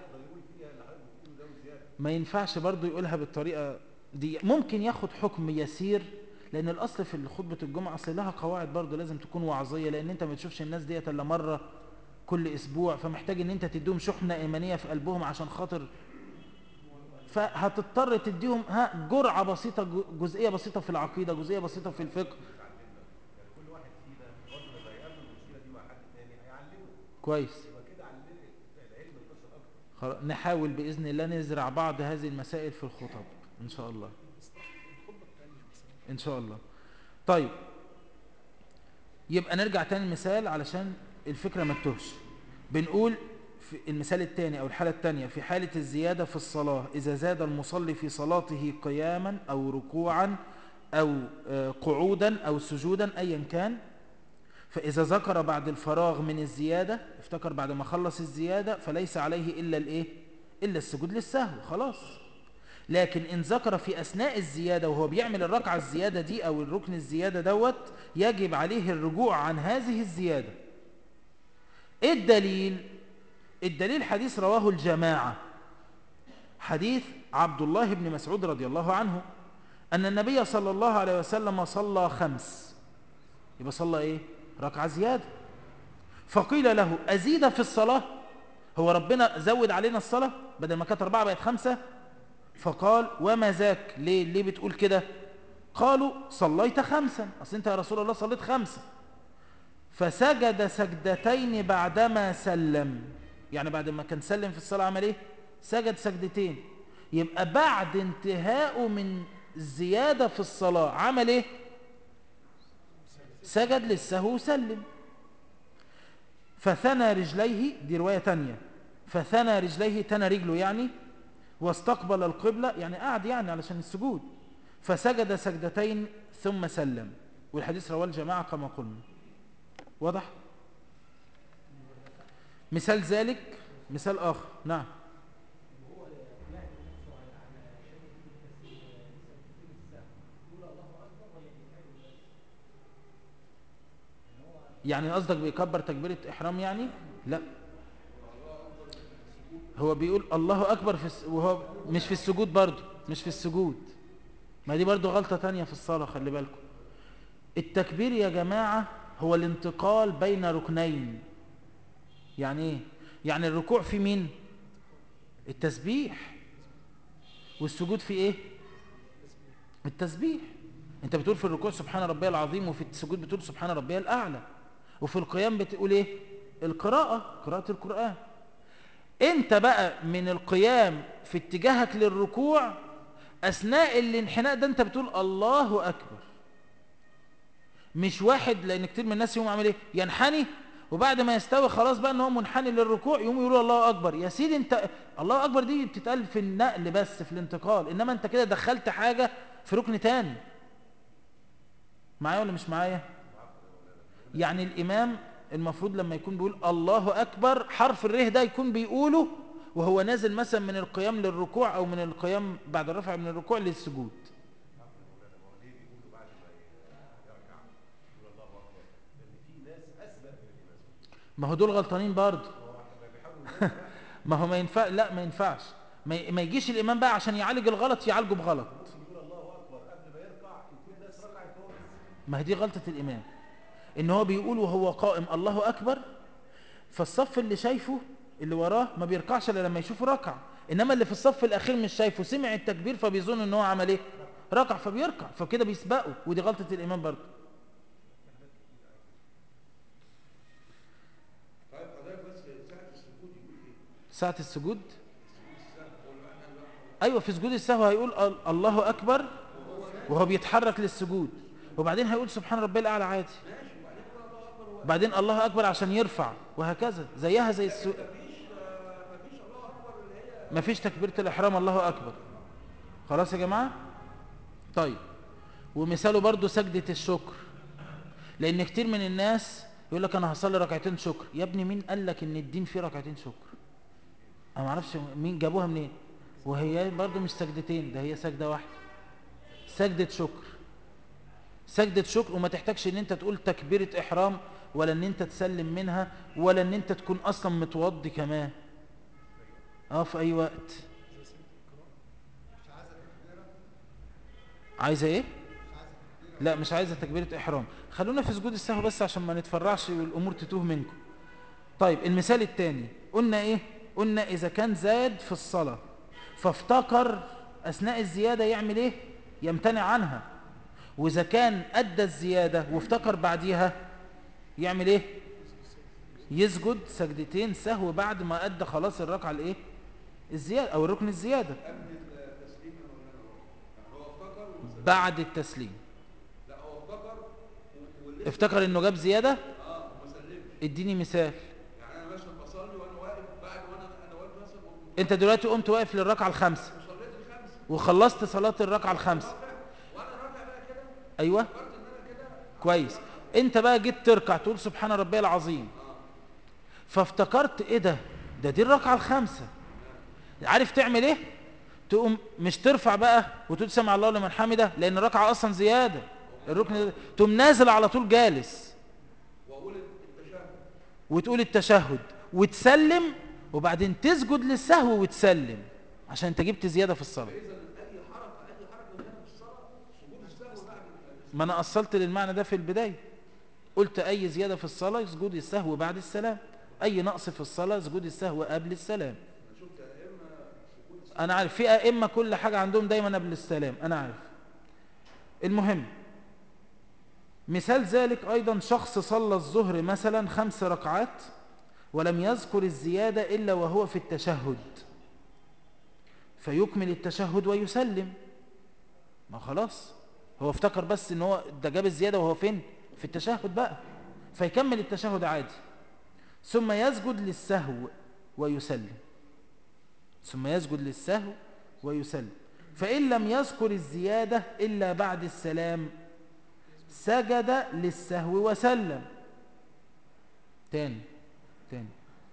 ما ينفعش برضو يقولها بالطريقة دي ممكن ياخد حكم يسير لان الاصل في خطبة الجمعة اصل لها قواعد برضو لازم تكون وعظية لان انت ما تشوفش الناس ديت الا مرة كل اسبوع فمحتاج ان انت تديهم شحنة ايمانية في قلبهم عشان خاطر فهتضطر تديهم ها جرعة بسيطة ج- جزئية بسيطة في العقيدة جزئية بسيطة في الفقه كويس خلاص نحاول بإذن الله نزرع بعض هذه المسائل في الخطب إن شاء الله إن شاء الله طيب يبقى نرجع تاني المثال علشان الفكرة ما تتوهش بنقول في المثال الثاني أو الحالة الثانية في حالة الزيادة في الصلاة إذا زاد المصلي في صلاته قياما أو ركوعا أو آه، قعودا أو سجودا أيا كان فإذا ذكر بعد الفراغ من الزيادة افتكر بعد ما خلص الزيادة فليس عليه إلا الإيه؟ إلا السجود للسهو خلاص لكن إن ذكر في أثناء الزيادة وهو بيعمل الركعة الزيادة دي أو الركن الزيادة دوت يجب عليه الرجوع عن هذه الزيادة إيه الدليل؟ الدليل حديث رواه الجماعة حديث عبد الله بن مسعود رضي الله عنه أن النبي صلى الله عليه وسلم صلى خمس يبقى صلى إيه؟ ركعة زيادة فقيل له أزيد في الصلاة هو ربنا زود علينا الصلاة بدل ما كانت أربعة بقت خمسة فقال وما ذاك ليه, ليه بتقول كده قالوا صليت خمسا أصل أنت يا رسول الله صليت خمسة فسجد سجدتين بعدما سلم يعني بعد ما كان سلم في الصلاة عمل ايه سجد سجدتين يبقى بعد انتهائه من الزيادة في الصلاة عمل ايه سجد للسهو وسلم فثنى رجليه دي رواية تانية فثنى رجليه تنى رجله يعني واستقبل القبلة يعني قعد يعني علشان السجود فسجد سجدتين ثم سلم والحديث رواه الجماعة كما قلنا واضح مثال ذلك مثال آخر نعم يعني قصدك بيكبر تكبيرة إحرام يعني لا هو بيقول الله أكبر في الس... وهو مش في السجود برضه مش في السجود ما دي برضه غلطة تانية في الصلاة خلي بالكم التكبير يا جماعة هو الانتقال بين ركنين يعني ايه يعني الركوع في مين التسبيح والسجود في ايه التسبيح انت بتقول في الركوع سبحان ربي العظيم وفي السجود بتقول سبحان ربي الاعلى وفي القيام بتقول ايه القراءة قراءة القرآن انت بقى من القيام في اتجاهك للركوع اثناء الانحناء ده انت بتقول الله اكبر مش واحد لان كتير من الناس يقوم عامل ايه ينحني وبعد ما يستوي خلاص بقى ان هو منحني للركوع يقوم يقولوا الله اكبر يا سيدي انت الله اكبر دي بتتقال في النقل بس في الانتقال انما انت كده دخلت حاجة في ركن تاني معايا ولا مش معايا يعني الامام المفروض لما يكون بيقول الله اكبر حرف الره ده يكون بيقوله وهو نازل مثلا من القيام للركوع او من القيام بعد الرفع من الركوع للسجود ما هو دول غلطانين برضه ما هو ما ينفع لا ما ينفعش ما ي- ما يجيش الامام بقى عشان يعالج الغلط يعالجه بغلط ما هي دي غلطة الامام ان هو بيقول وهو قائم الله اكبر فالصف اللي شايفه اللي وراه ما بيركعش الا لما يشوفه ركع انما اللي في الصف الاخير مش شايفه سمع التكبير فبيظن ان هو عمل ايه ركع فبيركع فكده بيسبقه ودي غلطة الامام برضه طيب حضرتك بس ساعة السجود يقول ايه؟ ساعة السجود السهل قول له انا لا ايوه في سجود السهو هيقول ال- الله اكبر وهو بيتحرك للسجود وبعدين هيقول سبحان ربي الاعلى عادي بعدين الله اكبر عشان يرفع وهكذا زيها زي السو... مفيش تكبيرة الاحرام الله اكبر خلاص يا جماعة طيب ومثاله برضو سجدة الشكر لان كتير من الناس يقول لك انا هصلي ركعتين شكر يا ابني مين قال لك ان الدين فيه ركعتين شكر انا ما اعرفش مين جابوها منين وهي برضو مش سجدتين ده هي سجدة واحدة سجدة شكر سجدة شكر وما تحتاجش ان انت تقول تكبيرة احرام ولا ان انت تسلم منها ولا ان انت تكون اصلا متوضي كمان اه في اي وقت عايزة ايه لا مش عايزة تكبيرة احرام خلونا في سجود السهو بس عشان ما نتفرعش والامور تتوه منكم طيب المثال الثاني قلنا ايه قلنا اذا كان زاد في الصلاة فافتكر اثناء الزيادة يعمل ايه يمتنع عنها واذا كان ادى الزيادة وافتكر بعديها يعمل ايه يسجد سجدتين سهو بعد ما ادى خلاص الركعة الايه الزيادة او الركن الزيادة قبل التسليم انا ولا انا يعني هو افتكر وما سلمش. بعد التسليم لا هو افتكر و- ولسه افتكر انه جاب زيادة اه وما سلمش اديني مثال يعني انا مثلا بصلي وانا واقف بعد وانا انا واقف مثلا و- انت دلوقتي قمت واقف للركعة الخامسة وصليت الخمسه وخلصت صلاة الركعة الخامسة وانا راجع بقى كده ايوه فكرت ان انا كده كويس انت بقى جيت تركع تقول سبحان ربي العظيم فافتكرت ايه ده ده دي الركعة الخامسة عارف تعمل ايه تقوم مش ترفع بقى وتقول سمع الله لمن حمده لان الركعة اصلا زيادة الركن ده- تقوم نازل على طول جالس واقول التشهد وتقول التشهد وتسلم وبعدين تسجد للسهو وتسلم عشان انت جبت زيادة في الصلاة اذا اي حركه اي حركه هنا في الصلاه سجود السهو بعد ال- ما انا أصلت للمعنى ده في البداية قلت أي زيادة في الصلاة سجود السهو بعد السلام أي نقص في الصلاة سجود السهو قبل السلام انا شفت ائمه سجود أنا عارف في أئمة كل حاجة عندهم دايما قبل السلام أنا عارف المهم مثال ذلك أيضا شخص صلى الظهر مثلا خمس ركعات ولم يذكر الزيادة إلا وهو في التشهد فيكمل التشهد ويسلم ما خلاص هو افتكر بس ان هو ده جاب الزيادة وهو فين في التشهد بقى فيكمل التشهد عادي ثم يسجد للسهو ويسلم ثم يسجد للسهو ويسلم فإن لم يذكر الزيادة إلا بعد السلام سجد للسهو وسلم تاني تاني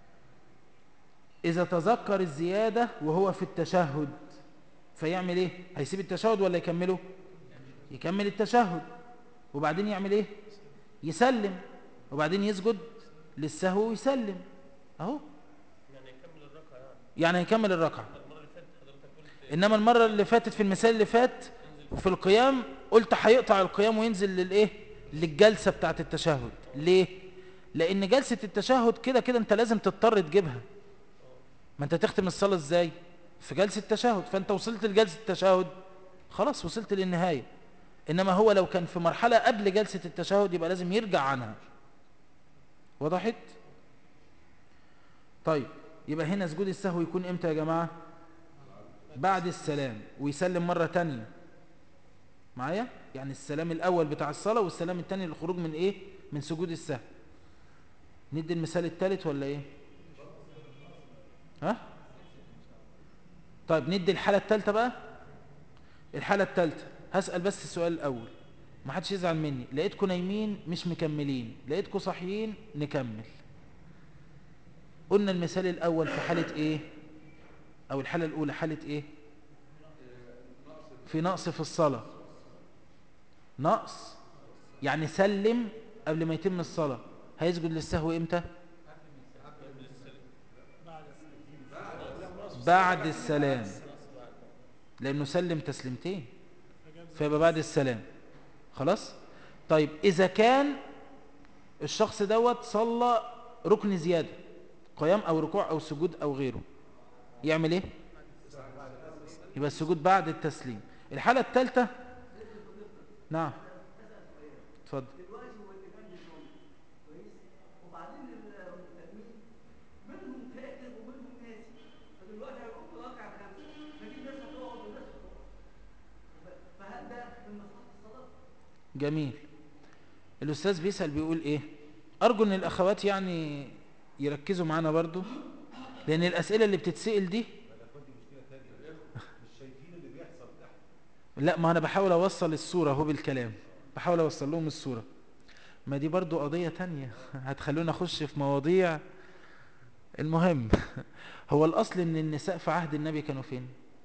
إذا تذكر الزيادة وهو في التشهد فيعمل إيه؟ هيسيب التشهد ولا يكمله؟ يكمل التشهد وبعدين يعمل إيه؟ يسلم وبعدين يسجد للسهو ويسلم أهو يعني هيكمل الركعة إنما المرة اللي فاتت في المثال اللي فات في القيام قلت هيقطع القيام وينزل للإيه؟ للجلسة بتاعت التشهد ليه؟ لأن جلسة التشهد كده كده أنت لازم تضطر تجيبها ما أنت تختم الصلاة إزاي؟ في جلسة التشهد فأنت وصلت لجلسة التشهد خلاص وصلت للنهاية إنما هو لو كان في مرحلة قبل جلسة التشهد يبقى لازم يرجع عنها وضحت؟ طيب يبقى هنا سجود السهو يكون امتى يا جماعة بعد السلام ويسلم مرة تانية معايا يعني السلام الاول بتاع الصلاه والسلام الثاني للخروج من ايه من سجود السهو ندي المثال الثالث ولا ايه ها طيب ندي الحاله الثالثه بقى الحاله الثالثه هسال بس السؤال الاول ما حدش يزعل مني لقيتكم نايمين مش مكملين لقيتكم صاحيين نكمل قلنا المثال الاول في حاله ايه او الحاله الاولى حاله ايه في نقص في الصلاه نقص يعني سلم قبل ما يتم الصلاه هيسجد للسهو امتى بعد السلام لانه سلم تسليمتين فيبقى بعد السلام خلاص طيب اذا كان الشخص دوت صلى ركن زياده قيام او ركوع او سجود او غيره يعمل ايه يبقى السجود بعد التسليم الحاله الثالثه نعم اتفضل دلوقتي هو اللي كان بيصلي كويس وبعدين التلميذ منهم فاكر ومنهم ناسي فدلوقتي هيقوم ركعه خمسه فدي الناس هتقعد والناس هتقعد ف- فهل ده من مصلحه الصلاه؟ جميل الأستاذ بيسأل بيقول إيه أرجو أن الأخوات يعني يركزوا معانا برضو لأن الأسئلة اللي بتتسأل دي لا ما أنا بحاول أوصل الصورة هو بالكلام بحاول أوصل لهم الصورة ما دي برضو قضية تانية هتخلونا أخش في مواضيع المهم هو الأصل أن النساء في عهد النبي كانوا فين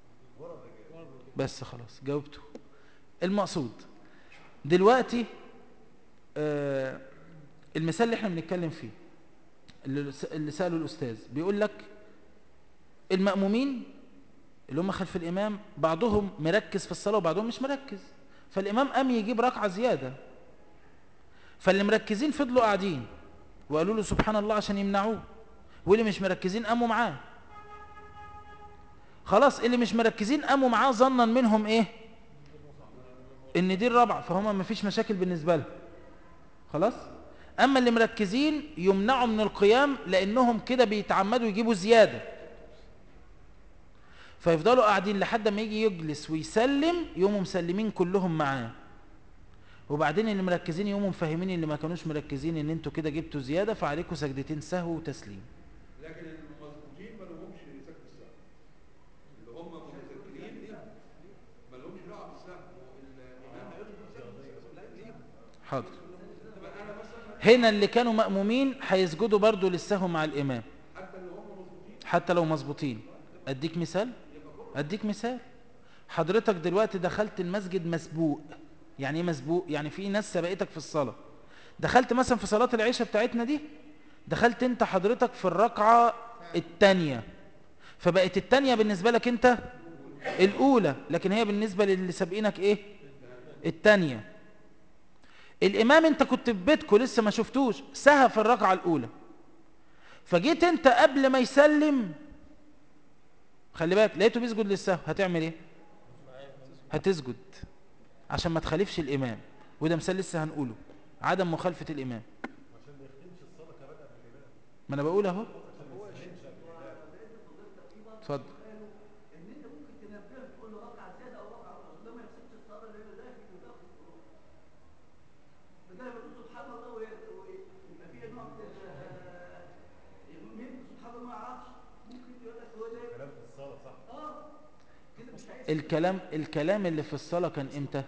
بس خلاص جاوبته المقصود دلوقتي آه المثال اللي احنا بنتكلم فيه اللي س- اللي سأله الأستاذ بيقول لك المأمومين اللي هم خلف الإمام بعضهم مركز في الصلاة وبعضهم مش مركز فالإمام قام يجيب ركعة زيادة فاللي مركزين فضلوا قاعدين وقالوا له سبحان الله عشان يمنعوه واللي مش مركزين قاموا معاه خلاص اللي مش مركزين قاموا معاه ظنا منهم ايه ان دي الرابعه فهم ما فيش مشاكل بالنسبه لهم خلاص اما اللي مركزين يمنعوا من القيام لانهم كده بيتعمدوا يجيبوا زياده فيفضلوا قاعدين لحد ما يجي يجلس ويسلم يقوموا مسلمين كلهم معاه وبعدين اللي مركزين يقوموا مفهمين اللي ما كانوش مركزين ان انتوا كده جبتوا زياده فعليكم سجدتين سهو وتسليم لكن المظبوطين ما لهمش سكت السهو اللي هم متذكرين ما لهمش دعوه بالسهو الامام هيطلب سهو لا ليه حاضر تبقى انا مثلا هنا اللي كانوا مأمومين هيسجدوا برضو للسهو مع الإمام حتى اللي هم مظبوطين حتى لو مظبوطين أديك مثال أديك مثال حضرتك دلوقتي دخلت المسجد مسبوق يعني ايه مسبوق يعني في ناس سبقتك في الصلاة دخلت مثلا في صلاة العشاء بتاعتنا دي دخلت انت حضرتك في الركعة التانية فبقت التانية بالنسبة لك انت الأولى لكن هي بالنسبة للي سابقينك ايه التانية الإمام انت كنت في بيتكم لسه ما شفتوش سهى في الركعة الأولى فجيت انت قبل ما يسلم خلي بالك لقيته بيسجد للسهو هتعمل ايه هتسجد عشان ما تخالفش الامام وده مثال لسه هنقوله عدم مخالفة الامام ما انا بقول اهو اتفضل ان انت ممكن تنبهه تقول له ركعه زياده او ركعه اقل ده ما يحسبش الصلاه اللي هي داخل وداخل الصلاه بدل ما تقول سبحان الله وي- ويبقى فيها نوع من ال- مين سبحان الله ما يعرفش ممكن يقول لك هو ده كلام في الصلاه صح اه كده مش عايز الكلام الكلام اللي في الصلاة كان امتى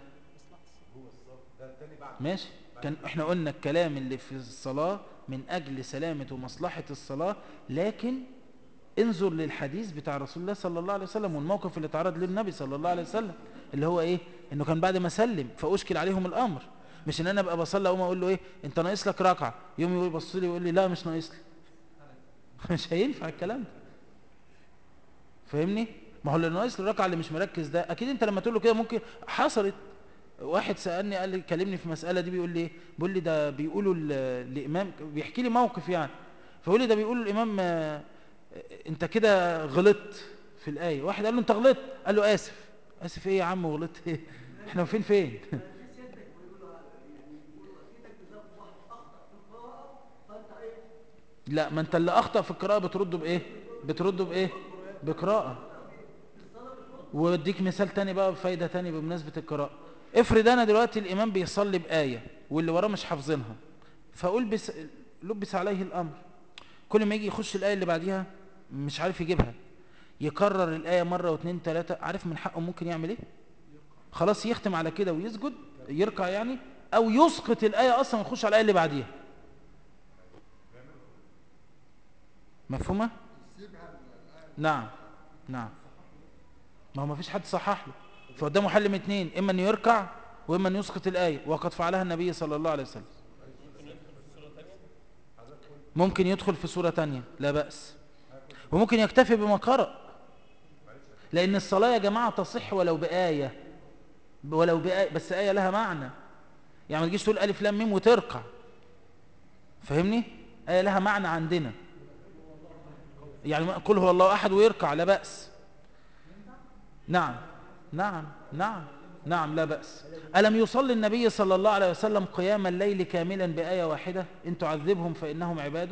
ماشي كان احنا قلنا الكلام اللي في الصلاة من اجل سلامة ومصلحة الصلاة لكن انظر للحديث بتاع رسول الله صلى الله عليه وسلم والموقف اللي تعرض له النبي صلى الله عليه وسلم اللي هو ايه انه كان بعد ما سلم فاشكل عليهم الامر مش ان انا ابقى بصلي اقوم اقول له ايه انت ناقص لك ركعه يوم يقول يبص لي ويقول لي لا مش ناقص لي مش هينفع الكلام ده فاهمني ما هو اللي ناقص له الركعه اللي مش مركز ده اكيد انت لما تقول له كده ممكن حصلت واحد سالني قال لي كلمني في مساله دي بيقول لي ايه بيقول لي ده بيقولوا ال- الامام بيحكي لي موقف يعني فيقول لي ده بيقولوا الامام آه، انت كده غلطت في الايه واحد قال له انت غلطت قال له اسف اسف ايه يا عم وغلطت ايه احنا فين فين لا ما انت اللي اخطا في القراءه بترده بايه بترده بايه بقراءه واديك مثال تاني بقى بفايده تاني بمناسبه القراءه افرض انا دلوقتي الامام بيصلي بايه واللي وراه مش حافظينها فاقول بس لبس عليه الامر كل ما يجي يخش الايه اللي بعديها مش عارف يجيبها يكرر الايه مره واثنين ثلاثه عارف من حقه ممكن يعمل ايه خلاص يختم على كده ويسجد يركع يعني او يسقط الايه اصلا ويخش على الايه اللي بعديها مفهومه يسيبها الآية نعم نعم ما هو ما فيش حد صحح له فقدامه حل من اتنين اما انه يركع واما انه يسقط الايه وقد فعلها النبي صلى الله عليه وسلم ممكن يدخل في سوره تانية لا باس وممكن يكتفي بما قرأ لان الصلاه يا جماعه تصح ولو بايه ولو بآية بس ايه لها معنى يعني ما تجيش تقول الف لام ميم وتركع فاهمني ايه لها معنى عندنا يعني ما- قل هو الله احد ويركع لا باس نعم نعم نعم نعم لا بأس ألم يصلي النبي صلى الله عليه وسلم قيام الليل كاملا بآية واحدة إن تعذبهم فإنهم عبادك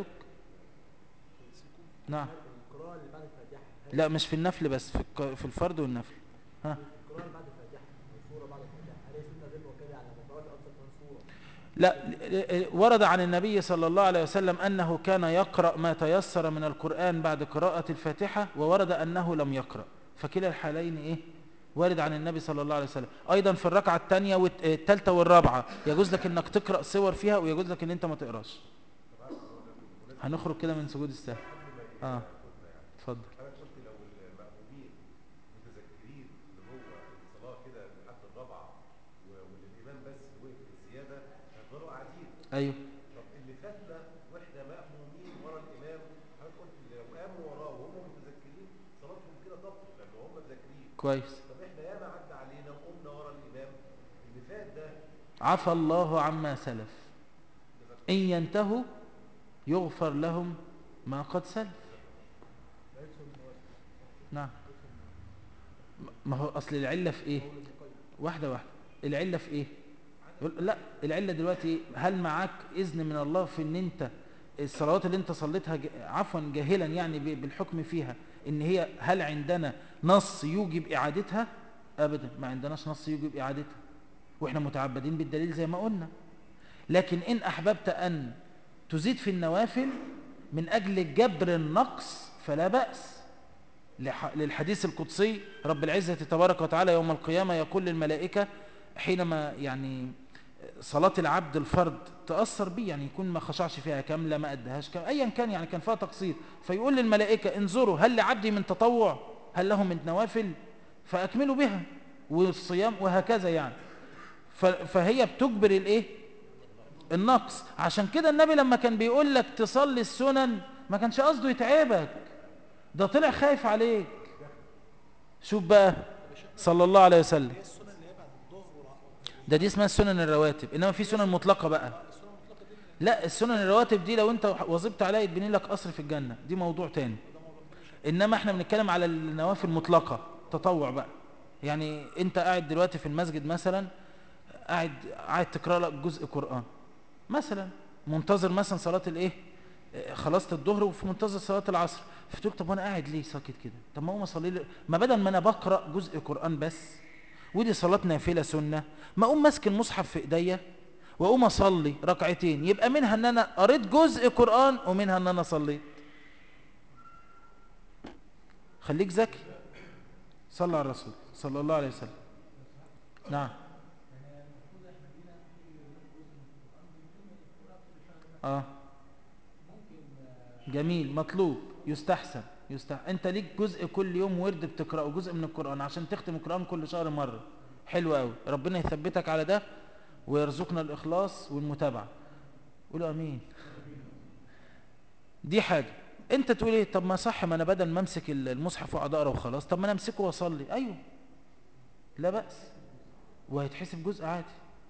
نعم القراءة اللي بعد الفاتحة لا مش في النفل بس في الك- في الفرد والنفل ها القراءة اللي بعد الفاتحة السورة بعد الفاتحة هل هي سنة غير وكده على مقرأة أكثر من سورة لا ل- ل- ورد عن النبي صلى الله عليه وسلم أنه كان يقرأ ما تيسر من القرآن بعد قراءة الفاتحة وورد أنه لم يقرأ فكلا الحالين إيه وارد عن النبي صلى الله عليه وسلم أيضا في الركعة الثانية والثالثة والرابعة يجوز لك أنك تقرأ صور فيها ويجوز لك أن أنت ما تقراش هنخرج كده من سجود السهو اه اتفضل انا قلت لو المأمومين متذكرين ان هو الصلاه كده لحد الرابعه و- والامام بس اللي وقف الزياده هيفضلوا قاعدين ايوه طب اللي فاتنا واحنا مأمومين ورا الامام حضرتك قلت لو قاموا وراه وهم متذكرين صلاتهم كده تبطل لما هم مذاكرين كويس طب احنا ياما عدى علينا وقمنا ورا الامام اللي فات ده عفى الله عما سلف إن ينتهوا يغفر لهم ما قد سلف نعم ما هو أصل العلة في إيه واحدة واحدة العلة في إيه يقول لا العلة دلوقتي إيه؟ هل معاك إذن من الله في إن أنت الصلوات اللي أنت صليتها ج- عفوا جاهلا يعني ب- بالحكم فيها إن هي هل عندنا نص يوجب إعادتها أبدا ما عندناش نص يوجب إعادتها وإحنا متعبدين بالدليل زي ما قلنا لكن إن أحببت أن تزيد في النوافل من أجل جبر النقص فلا بأس لح- للحديث القدسي رب العزة تبارك وتعالى يوم القيامة يقول للملائكة حينما يعني صلاة العبد الفرد تأثر بيه يعني يكون ما خشعش فيها كاملة ما أدهاش كاملة أيا كان يعني كان فيها تقصير فيقول للملائكة انظروا هل لعبدي من تطوع هل له من نوافل فأكملوا بها والصيام وهكذا يعني ف- فهي بتجبر الايه النقص عشان كده النبي لما كان بيقول لك تصلي السنن ما كانش قصده يتعبك ده طلع خايف عليك شوف بقى صلى الله عليه وسلم هي السنه اللي هي بعد الظهر والع- ده دي اسمها السنن الرواتب انما في سنن مطلقه بقى السنه المطلقه دي لا السنن الرواتب دي لو انت واظبت عليها يتبني لك قصر في الجنه دي موضوع تاني انما احنا بنتكلم على النوافل المطلقه تطوع بقى يعني انت قاعد دلوقتي في المسجد مثلا قاعد قاعد تقرا لك جزء قران مثلا منتظر مثلا صلاه الايه اه، خلصت الظهر وفي منتظر صلاه العصر فتقول طب وانا قاعد ليه ساكت كده طب ما هو اصلي لي ما بدل ما انا بقرا جزء قران بس ودي صلاه نافله سنه ما اقوم ماسك المصحف في ايديا واقوم اصلي ركعتين يبقى منها ان انا قريت جزء قران ومنها ان انا صليت خليك ذكي صلى على الرسول صلى الله عليه وسلم نعم اه جميل مطلوب يستحسن يستحسن انت ليك جزء كل يوم ورد بتقراه جزء من القران عشان تختم القران كل شهر مره حلو قوي ربنا يثبتك على ده ويرزقنا الاخلاص والمتابعه قولوا امين دي حاجه انت تقول ايه طب ما صح ما انا بدل ما امسك المصحف واقعد اقرا وخلاص طب ما انا امسكه واصلي ايوه لا باس وهيتحسب جزء عادي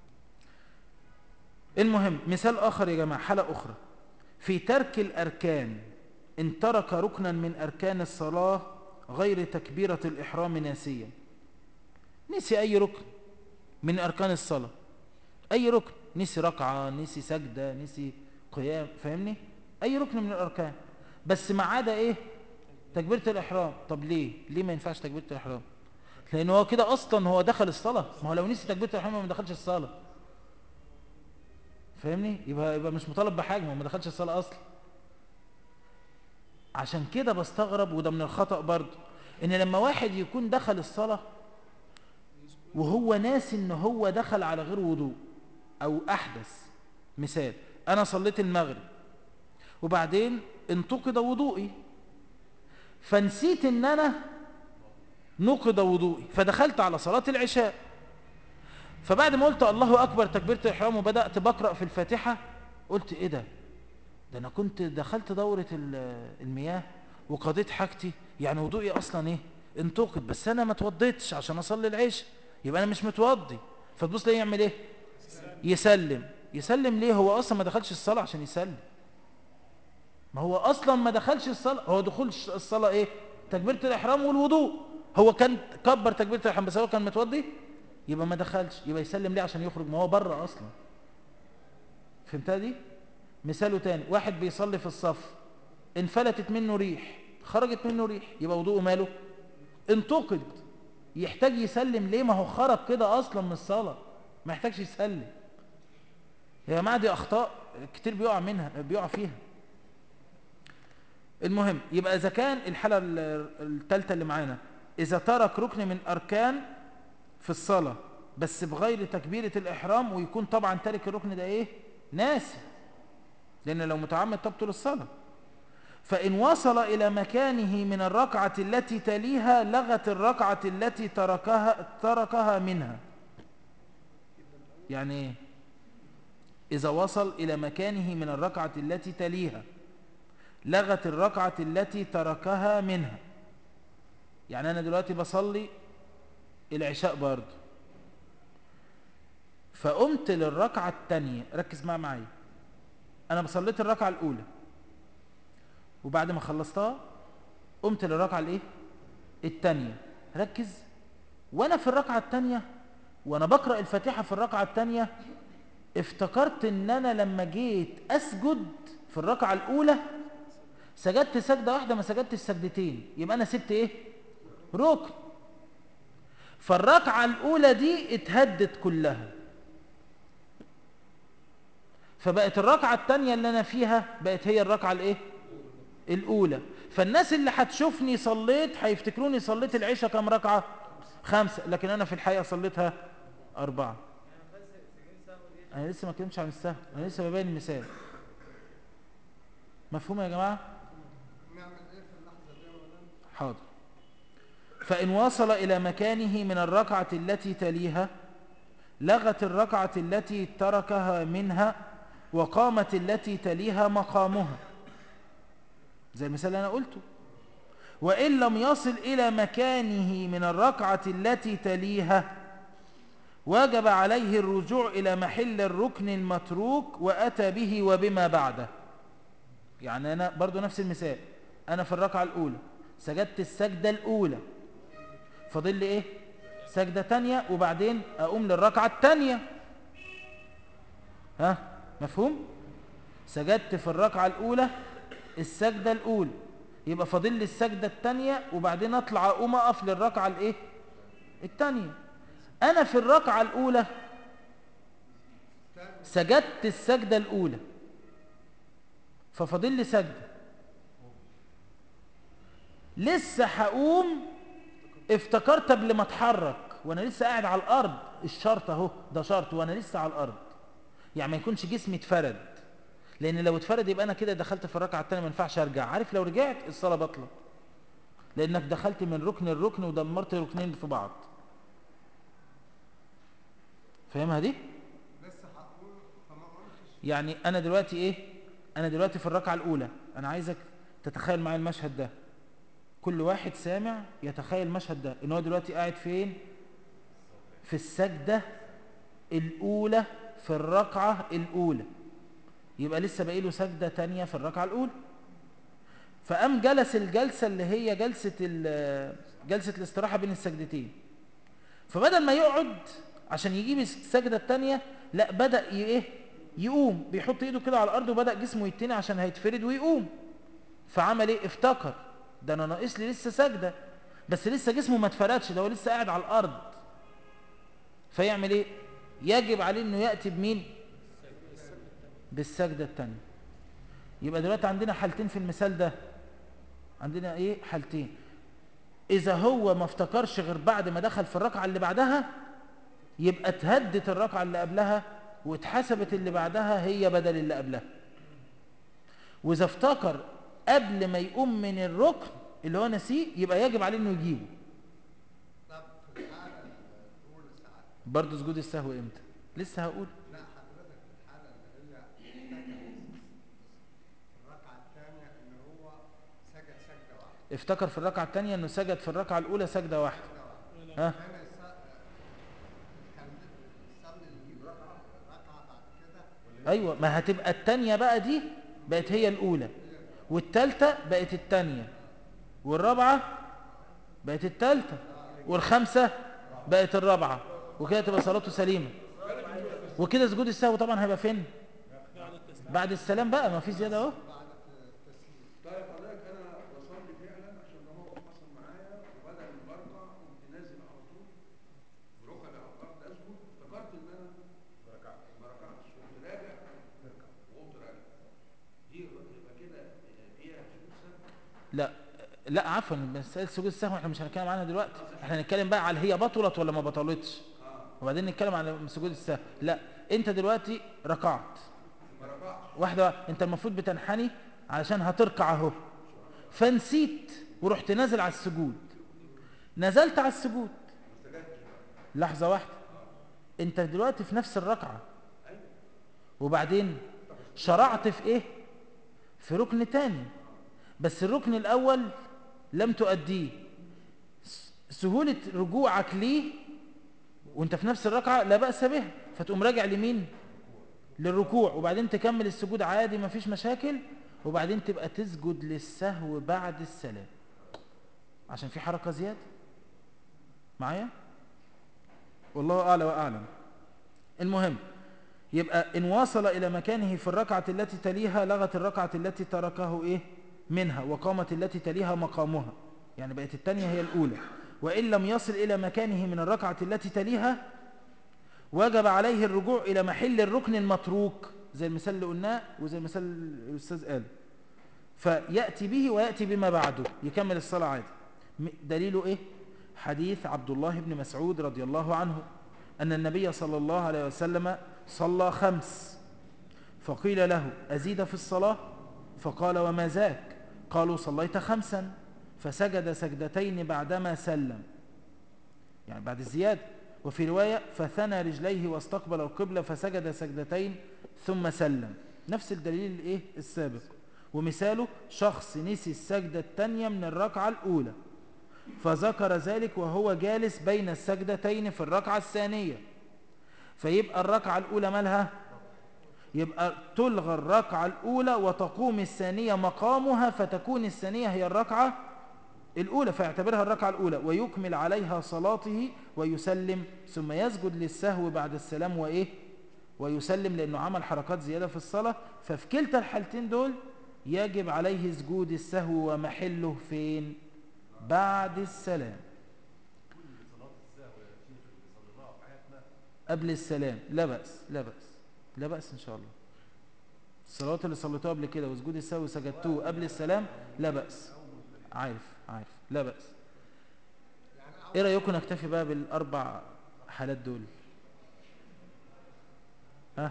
المهم مثال اخر يا جماعه حاله اخرى في ترك الاركان ان ترك ركنا من اركان الصلاه غير تكبيره الاحرام ناسيا نسي اي ركن من اركان الصلاه اي ركن نسي ركعه نسي سجده نسي قيام فاهمني اي ركن من الاركان بس ما عدا ايه تكبيره الاحرام طب ليه ليه ما ينفعش تكبيره الاحرام لان هو كده اصلا هو دخل الصلاه ما هو لو نسي تكبيره الاحرام ما دخلش الصلاه فاهمني يبقى يبقى مش مطالب بحاجه ما هو ما دخلش الصلاه اصلا عشان كده بستغرب وده من الخطأ برضه ان لما واحد يكون دخل الصلاة وهو ناسي ان هو دخل على غير وضوء او احدث مثال انا صليت المغرب وبعدين انتقد وضوئي فنسيت ان انا نقض وضوئي فدخلت على صلاة العشاء فبعد ما قلت الله اكبر تكبيرة الاحرام وبدأت بقرأ في الفاتحة قلت ايه ده ده انا كنت دخلت دورة ال- المياه وقضيت حاجتي يعني وضوئي اصلا ايه انتقد بس انا ما اتوضيتش عشان اصلي العشاء يبقى انا مش متوضي فتبص ليه يعمل ايه يسلم يسلم ليه هو اصلا ما دخلش الصلاة عشان يسلم ما هو اصلا ما دخلش الصلاة هو دخول الصلاة ايه تكبيرة الاحرام والوضوء هو كان كبر تكبيرة الاحرام بس هو كان متوضي يبقى ما دخلش يبقى يسلم ليه عشان يخرج ما هو بره اصلا فهمتها دي مثاله تاني واحد بيصلي في الصف انفلتت منه ريح خرجت منه ريح يبقى وضوءه ماله انتقد يحتاج يسلم ليه ما هو خرج كده اصلا من الصلاة ما يحتاجش يسلم يا جماعه دي اخطاء كتير بيقع منها بيقع فيها المهم يبقى اذا كان الحالة الثالثة اللي معانا اذا ترك ركن من اركان في الصلاة بس بغير تكبيرة الاحرام ويكون طبعا تارك الركن ده ايه ناسي لان لو متعمد تبطل الصلاة فإن وصل إلى مكانه من الركعة التي تليها لغت الركعة التي تركها, تركها منها يعني إيه؟ إذا وصل إلى مكانه من الركعة التي تليها لغت الركعة التي تركها منها يعني أنا دلوقتي بصلي العشاء برضه فقمت للركعة التانية ركز معي معايا أنا بصليت الركعة الأولى وبعد ما خلصتها قمت للركعة الايه التانية ركز وانا في الركعة التانية وانا بقرأ الفاتحة في الركعة التانية افتكرت ان انا لما جيت اسجد في الركعة الاولى سجدت سجدة واحدة ما سجدتش سجدتين يبقى انا سبت ايه ركن فالركعة الاولى دي اتهدت كلها فبقت الركعة التانية اللي انا فيها بقت هي الركعة الايه الأولى فالناس اللي هتشوفني صليت هيفتكروني صليت العشاء كم ركعة خمسة لكن أنا في الحقيقة صليتها أربعة أنا لسه ما كلمتش عن السهل أنا لسه ببين المثال مفهوم يا جماعة نعمل ايه في اللحظه دي يا مولانا؟ حاضر فإن وصل إلى مكانه من الركعة التي تليها لغت الركعة التي تركها منها وقامت التي تليها مقامها زي المثال اللي أنا قلته وإن لم يصل إلى مكانه من الركعة التي تليها وجب عليه الرجوع إلى محل الركن المتروك وأتى به وبما بعده يعني أنا برضو نفس المثال أنا في الركعة الأولى سجدت السجدة الأولى فاضل لي إيه سجدة تانية وبعدين أقوم للركعة التانية ها مفهوم سجدت في الركعة الأولى السجدة الأولى يبقى فاضل لي السجدة التانية وبعدين أطلع أقوم أقف للركعة الإيه التانية أنا في الركعة الأولى سجدت السجدة الأولى ففاضل لي سجدة لسه هقوم افتكرت قبل ما اتحرك وانا لسه قاعد على الارض الشرط اهو ده شرط وانا لسه على الارض يعني ما يكونش جسمي اتفرد لان لو اتفرد يبقى انا كده دخلت في الركعه الثانيه ما ينفعش ارجع عارف لو رجعت الصلاه بطلت لانك دخلت من ركن الركن ودمرت ركنين في بعض فاهمها دي لسه هقول فما قلتش يعني انا دلوقتي ايه انا دلوقتي في الركعه الاولى انا عايزك تتخيل معايا المشهد ده كل واحد سامع يتخيل المشهد ده ان هو دلوقتي قاعد فين في السجده الاولى في الركعه الاولى يبقى لسه باقي له سجده تانية في الركعه الاولى فقام جلس الجلسه اللي هي جلسه ال- جلسه الاستراحه بين السجدتين فبدل ما يقعد عشان يجيب السجده التانية لا بدا ي- ايه يقوم بيحط ايده كده على الارض وبدا جسمه يتني عشان هيتفرد ويقوم فعمل ايه افتكر ده انا ناقص لي لسه سجده بس لسه جسمه ما اتفردش ده هو لسه قاعد على الارض فيعمل ايه يجب عليه انه ياتي بمين بالسجده الثانيه يبقى دلوقتي عندنا حالتين في المثال ده عندنا ايه حالتين اذا هو ما افتكرش غير بعد ما دخل في الركعه اللي بعدها يبقى اتهدت الركعه اللي قبلها واتحسبت اللي بعدها هي بدل اللي قبلها واذا افتكر قبل ما يقوم من الركن اللي هو نسيه يبقى يجب عليه انه يجيبه طب في الحالة الأولى ساعات برضه سجود السهو امتى لسه هقول لا حضرتك في الحالة اللي هي افتكر في الركعة الثانية إنه سجد افتكر في الركعه الثانيه انه سجد سجدة واحدة في الركعه الاولى سجده واحده سجدة واحدة ها كان يص- كان يصلي ركعة ركعة بعد كده ايوه ما هتبقى الثانيه بقى دي بقت هي الاولى والثالثه بقت الثانيه والرابعه بقت الثالثه والخامسه بقت الرابعه وكده تبقى صلاته سليمه وكده سجود السهو طبعا هيبقى فين بعد السلام بقى ما في زياده اهو بعد التسليم طيب حضرتك انا بصلي فعلا عشان ده موقف حصل معايا وبدل ما بركع قمت نازل على طول بركبي على الارض اسجد افتكرت ان انا ما ركعتش ما ركعتش قمت راجع وقمت راجع دي يبقى كده فيها سجود سهو لا لا عفوا مسألة سجود السهو احنا مش هنتكلم عنها دلوقتي احنا هنتكلم بقى على هي بطلت ولا ما بطلتش وبعدين نتكلم على سجود السهو لا انت دلوقتي ركعت ما ركعتش واحدة انت المفروض بتنحني علشان هتركع اهو فنسيت ورحت نازل على السجود نزلت على السجود لحظة واحدة انت دلوقتي في نفس الركعة وبعدين شرعت في ايه في ركن تاني بس الركن الاول لم تؤديه س- سهولة رجوعك ليه وانت في نفس الركعة لا بأس بها فتقوم راجع لمين للركوع وبعدين تكمل السجود عادي مفيش مشاكل وبعدين تبقى تسجد للسهو بعد السلام عشان في حركة زيادة معايا والله أعلى وأعلم المهم يبقى إن وصل إلى مكانه في الركعة التي تليها لغت الركعة التي تركه إيه منها وقامت التي تليها مقامها يعني بقت الثانية هي الأولى وإن لم يصل إلى مكانه من الركعة التي تليها وجب عليه الرجوع إلى محل الركن المتروك زي المثال اللي قلناه وزي المثال اللي الأستاذ قال فيأتي به ويأتي بما بعده يكمل الصلاة عادي م- دليله إيه؟ حديث عبد الله بن مسعود رضي الله عنه أن النبي صلى الله عليه وسلم صلى خمس فقيل له أزيد في الصلاة فقال وما ذاك قالوا صليت خمسا فسجد سجدتين بعدما سلم يعني بعد الزيادة وفي رواية فثنى رجليه واستقبل القبلة فسجد سجدتين ثم سلم نفس الدليل الايه السابق ومثاله شخص نسي السجدة الثانية من الركعة الأولى فذكر ذلك وهو جالس بين السجدتين في الركعة الثانية فيبقى الركعة الأولى مالها يبقى تلغى الركعة الأولى وتقوم الثانية مقامها فتكون الثانية هي الركعة الأولى فيعتبرها الركعة الأولى ويكمل عليها صلاته ويسلم ثم يسجد للسهو بعد السلام وإيه ويسلم لأنه عمل حركات زيادة في الصلاة ففي كلتا الحالتين دول يجب عليه سجود السهو ومحله فين بعد السلام صلاة السهو يا شيخ اللي صليناها في حياتنا قبل السلام لا بأس لا بأس لا بأس إن شاء الله الصلوات اللي صليتوها قبل كده وسجود السهو سجدتوه قبل السلام لا بأس عارف عارف لا بأس ايه رأيكم نكتفي بقى بالأربع حالات دول ها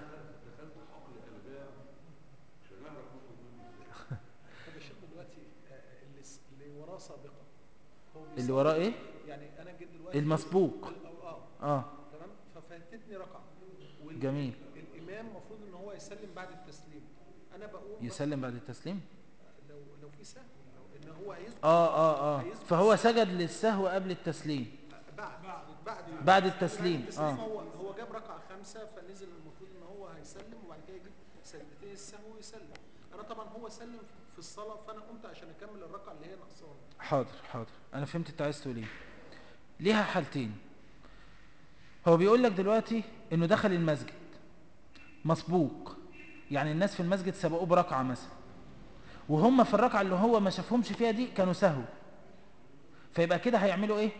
طب يا شيخ دلوقتي آه، اللي س- اللي وراه سابقا هو اللي بيصلي- وراه ايه يعني انا جيت دلوقتي المسبوق أو- اه اه تمام ففاتتني ركعه وال- جميل الامام المفروض ان هو يسلم بعد التسليم انا بقوم بقى- يسلم بعد التسليم لو لو في سهو لو ان هو هيسجد اه اه اه فهو سجد للسهو قبل التسليم بعد بعد بعد التسليم التسليم اه هو هو جاب ركعه خمسه فنزل المفروض ان هو هيسلم وبعد كده يجيب سجدتين السهو ويسلم انا طبعا هو سلم في الصلاه فانا قمت عشان اكمل الركعه اللي هي ناقصاني حاضر حاضر انا فهمت انت عايز تقول ايه ليها حالتين هو بيقول لك دلوقتي انه دخل المسجد مسبوق يعني الناس في المسجد سبقوه بركعه مثلا وهم في الركعه اللي هو ما شافهمش فيها دي كانوا سهو فيبقى كده هيعملوا ايه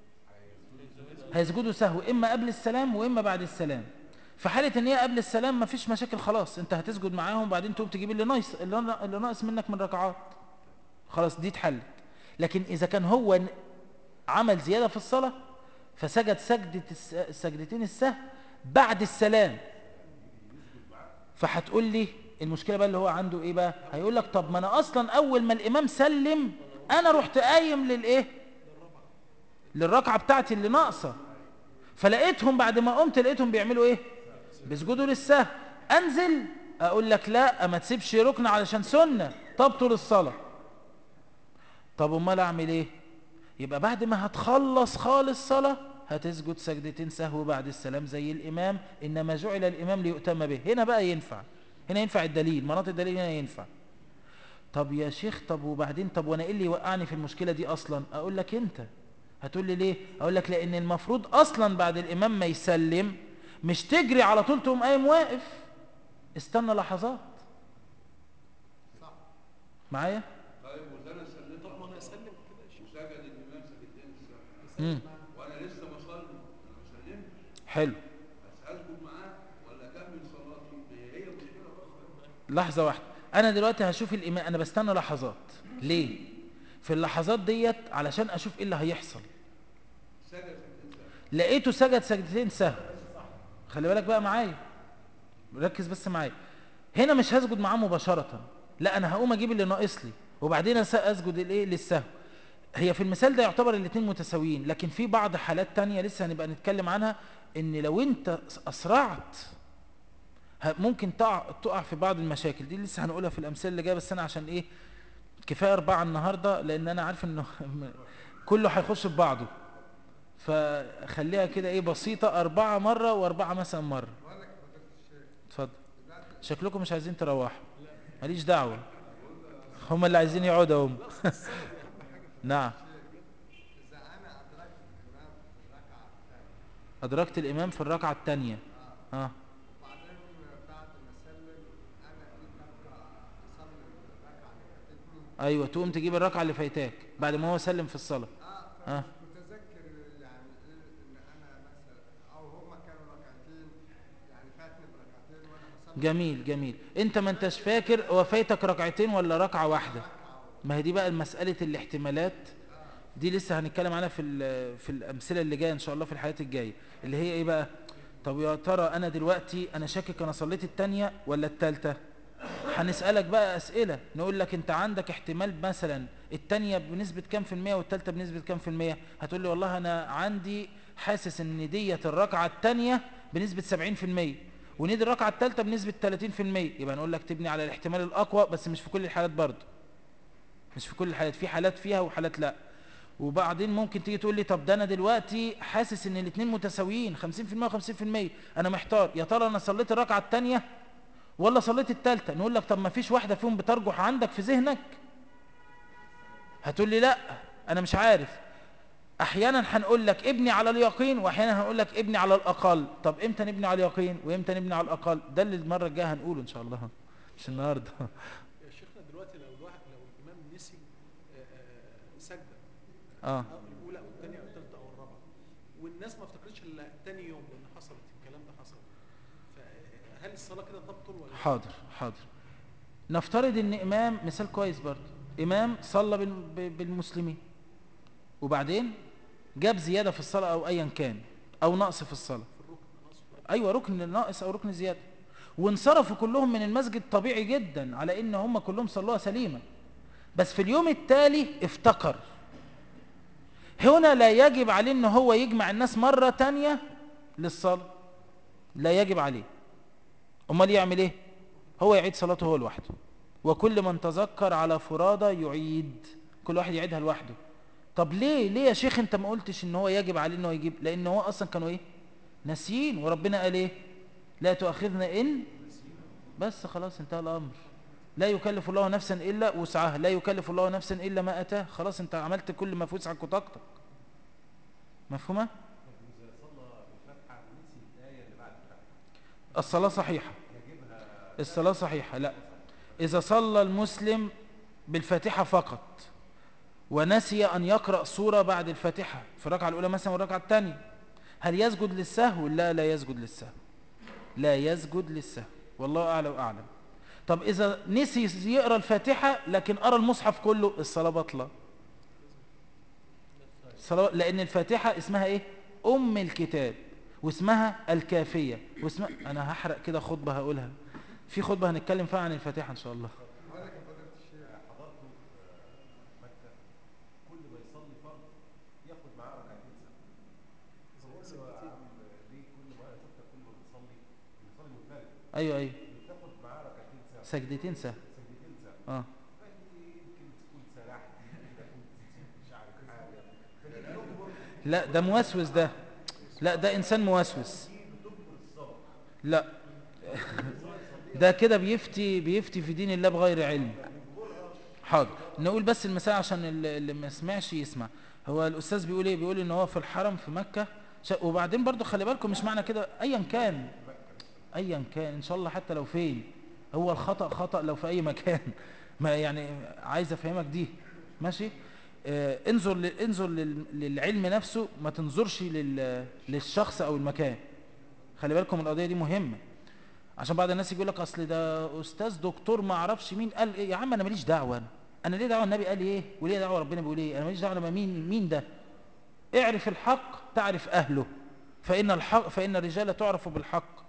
هيسجدوا سهو اما قبل السلام واما بعد السلام في حاله ان هي قبل السلام مفيش مشاكل خلاص انت هتسجد معاهم وبعدين تقوم تجيب اللي ناقص اللي اللي ناقص منك من ركعات خلاص دي اتحلت لكن اذا كان هو ن- عمل زياده في الصلاه فسجد سجده الس- السجدتين السهو بعد السلام فهتقول لي المشكله بقى اللي هو عنده ايه بقى هيقول لك طب ما انا اصلا اول ما الامام سلم انا رحت قايم للايه للركعه بتاعتي اللي ناقصه فلقيتهم بعد ما قمت لقيتهم بيعملوا ايه بيسجدوا للسهو انزل اقول لك لا ما تسيبش ركن علشان سنه تبطل الصلاه طب امال اعمل ايه يبقى بعد ما هتخلص خالص صلاه هتسجد سجدتين سهو بعد السلام زي الامام انما جعل الامام ليؤتم به هنا بقى ينفع هنا ينفع الدليل مناط الدليل هنا ينفع طب يا شيخ طب وبعدين طب وانا ايه اللي يوقعني في المشكله دي اصلا اقول لك انت هتقول لي ليه اقول لك لان المفروض اصلا بعد الامام ما يسلم مش تجري على طول تقوم قايم واقف استنى لحظات صح معايا طيب وزنا سلمت طب ما انا اسلم كده يا شيخ وسجد الامام سجدتين السهو مم. وانا لسه بصلي انا ما سلمتش حلو بس هسجد معاه ولا اكمل صلاتي ما هي هي مشكله برضه لحظة واحدة أنا دلوقتي هشوف الإمام أنا بستنى لحظات ليه؟ في اللحظات ديت علشان أشوف إيه اللي هيحصل سجد سجدتين سهو لقيته سجد سجدتين سهو خلي بالك بقى معايا ركز بس معايا هنا مش هسجد معاه مباشرة لا أنا هقوم أجيب اللي ناقص لي وبعدين أس- أسجد الإيه للسهو هي في المثال ده يعتبر الاثنين متساويين لكن في بعض حالات تانية لسه هنبقى نتكلم عنها إن لو أنت أسرعت ه- ممكن تقع تقع في بعض المشاكل دي لسه هنقولها في الامثله اللي جايه بس انا عشان ايه كفايه اربعه النهارده لان انا عارف انه كله هيخش في بعضه فخليها كده ايه بسيطه اربعه مره واربعه مثلا مره بقول لك فضيلة الشيخ اتفضل دلوقتي شكلكم مش عايزين تروحوا ماليش دعوه هم اللي عايزين يقعدوا هم نعم إذا أنا أدركت الإمام في الركعة الثانية ادركت الامام في الركعه الثانيه اه وبعدين بعد ما أسلم أنا جيت أرجع أصلي الركعة اللي فاتتني ايوه تقوم تجيب الركعه اللي فايتاك بعد ما هو سلم في الصلاه اه آه. فمش متذكر يعني ايه ان انا مثلا او هما كانوا ركعتين يعني فاتني بركعتين وانا بصلي جميل جميل انت ما انتش فاكر هو فايتك ركعتين ولا ركعه واحده ما هي دي بقى مساله الاحتمالات دي لسه هنتكلم عنها في ال- في الامثله اللي جايه ان شاء الله في الحياه الجايه اللي هي ايه بقى طب يا ترى انا دلوقتي انا شاكك انا صليت الثانيه ولا الثالثه هنسالك بقى اسئله نقول لك انت عندك احتمال مثلا الثانيه بنسبه كام في الميه والثالثه بنسبه كام في الميه هتقول لي والله انا عندي حاسس ان ديت الركعه الثانيه بنسبه 70% وندي الركعه الثالثه بنسبه 30% يبقى نقول لك تبني على الاحتمال الاقوى بس مش في كل الحالات برضه مش في كل الحالات في حالات فيها وحالات لا وبعدين ممكن تيجي تقول لي طب ده انا دلوقتي حاسس ان الاثنين متساويين 50% و50% انا محتار يا ترى انا صليت الركعه الثانيه ولا صليت الثالثه نقول لك طب ما فيش واحده فيهم بترجح عندك في ذهنك هتقول لي لا انا مش عارف احيانا هنقول لك ابني على اليقين واحيانا هنقول لك ابني على الاقل طب امتى نبني على اليقين وامتى نبني على الاقل ده اللي المره الجايه هنقوله ان شاء الله مش النهارده يا شيخنا دلوقتي لو الواحد لو الامام نسي آه، آه، سجده اه أو الاولى او الثانيه او الثالثه او الرابعه والناس ما افتكرتش الا ثاني يوم لان حصلت الكلام ده حصل فهل الصلاه كده تبطل ولا حاضر حاضر نفترض ان امام مثال كويس برضه امام صلى بال- ب- بالمسلمين وبعدين جاب زياده في الصلاه او ايا كان او نقص في الصلاه ايوه ركن ناقص او ركن زياده وانصرفوا كلهم من المسجد طبيعي جدا على ان هم كلهم صلوها سليمه بس في اليوم التالي افتكر هنا لا يجب عليه ان هو يجمع الناس مره تانية للصلاه لا يجب عليه امال يعمل ايه هو يعيد صلاته هو لوحده وكل من تذكر على فرادى يعيد كل واحد يعيدها لوحده طب ليه ليه يا شيخ انت ما قلتش ان هو يجب عليه ان هو يجيب لان هو اصلا كانوا ايه ناسيين وربنا قال ايه لا تؤاخذنا ان بس خلاص انتهى الامر لا يكلف الله نفسا الا وسعها لا يكلف الله نفسا الا ما اتاه خلاص انت عملت كل ما في وسعك وطاقتك مفهومه إذا صلى بالفتحة ونسي الآية اللي بعد الفتحة الصلاه صحيحه يجيبها الصلاة صحيحة لا إذا صلى المسلم بالفاتحة فقط ونسي أن يقرأ سورة بعد الفاتحة في الركعة الأولى مثلا والركعة الثانية هل يسجد للسهو؟ لا لا يسجد للسهو لا يسجد للسهو والله أعلى وأعلم طب إذا نسي يقرأ الفاتحة لكن قرأ المصحف كله الصلاة بطلة الصلاة لأن الفاتحة اسمها إيه؟ أم الكتاب واسمها الكافية واسمها أنا هحرق كده خطبة هقولها في خطبة هنتكلم فيها عن الفاتحة إن شاء الله بقول لك يا فضيلة الشيخ حضرته في مكة كل ما يصلي فرض ياخد معاه ركعتين سنة فبقول له يا عم ليه كل ما انا شفتك كل ما بتصلي بتصلي منفرد أيوه أيوه بتاخد معاه ركعتين سنة سجدتين سهو سجدتين سنة آه قال لي يمكن تكون سرحت يمكن تكون نسيت مش عارف حاجة فجيت يخبر لا ده موسوس ده لا ده إنسان موسوس لا ده كده بيفتي بيفتي في دين الله بغير علم حاضر نقول بس المساء عشان اللي اللي ما سمعش يسمع هو الأستاذ بيقول إيه بيقول إن هو في الحرم في مكة شا- وبعدين برضو خلي بالكم مش معنى كده أيا كان أيا كان إن شاء الله حتى لو فين هو الخطأ خطأ لو في أي مكان ما يعني عايز أفهمك دي ماشي آه انظر ل- انظر لل- للعلم نفسه ما تنظرش لل- للشخص أو المكان خلي بالكم القضية دي مهمة عشان بعض الناس يقول لك اصل ده استاذ دكتور ما اعرفش مين قال ايه يا عم انا ماليش دعوه انا انا ليه دعوه النبي قال ايه وليه دعوه ربنا بيقول ايه انا ماليش دعوه لما مين مين ده اعرف الحق تعرف اهله فان الحق فان الرجال تعرف بالحق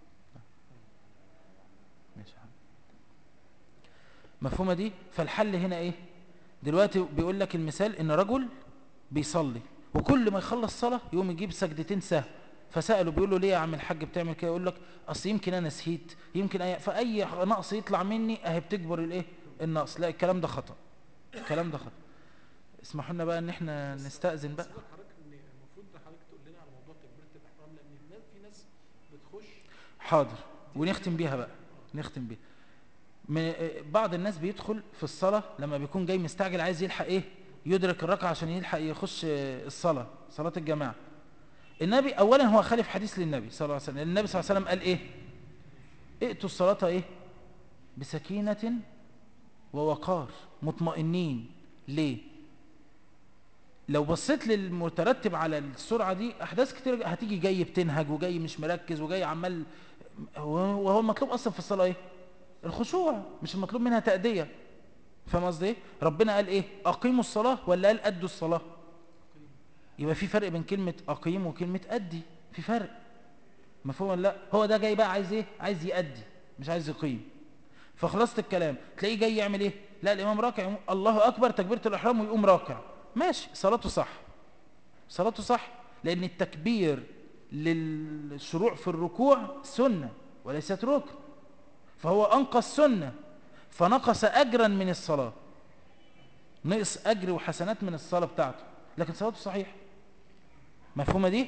ماشي يا عم. مفهومه دي فالحل هنا ايه دلوقتي بيقول لك المثال ان رجل بيصلي وكل ما يخلص صلاه يقوم يجيب سجدتين سهو فسأله بيقول له ليه يا عم الحاج بتعمل كده يقول لك اصل يمكن انا نسيت يمكن أي فاي نقص يطلع مني اهي بتجبر الايه النقص لا الكلام ده خطأ الكلام ده خطأ اسمحوا لنا بقى ان احنا نستأذن بقى بس حضرتك ان المفروض حضرتك تقول لنا على موضوع تكبيره الاحرام لان الناس في ناس بتخش حاضر ونختم بيها بقى نختم بيها م- بعض الناس بيدخل في الصلاة لما بيكون جاي مستعجل عايز يلحق ايه يدرك الركعة عشان يلحق يخش الصلاة صلاة الجماعة النبي اولا هو خالف حديث للنبي صلى الله عليه وسلم النبي صلى الله عليه وسلم قال ايه ائتوا الصلاة ايه بسكينة ووقار مطمئنين ليه لو بصيت للمترتب على السرعة دي احداث كتير هتيجي جاي بتنهج وجاي مش مركز وجاي عمال هو- وهو المطلوب اصلا في الصلاة ايه الخشوع مش المطلوب منها تأدية فاهم قصدي ايه ربنا قال ايه اقيموا الصلاة ولا قال ادوا الصلاة يبقى في فرق بين كلمة اقيم وكلمة ادي في فرق مفهوم ولا لا هو ده جاي بقى عايز ايه عايز يأدي مش عايز يقيم فخلاصة الكلام تلاقيه جاي يعمل ايه لا الامام راكع يقوم الله اكبر تكبيرة الاحرام ويقوم راكع ماشي صلاته صح صلاته صح لان التكبير للشروع في الركوع سنة وليست ركن فهو انقص سنة فنقص اجرا من الصلاة نقص اجر وحسنات من الصلاة بتاعته لكن صلاته صحيح مفهومة دي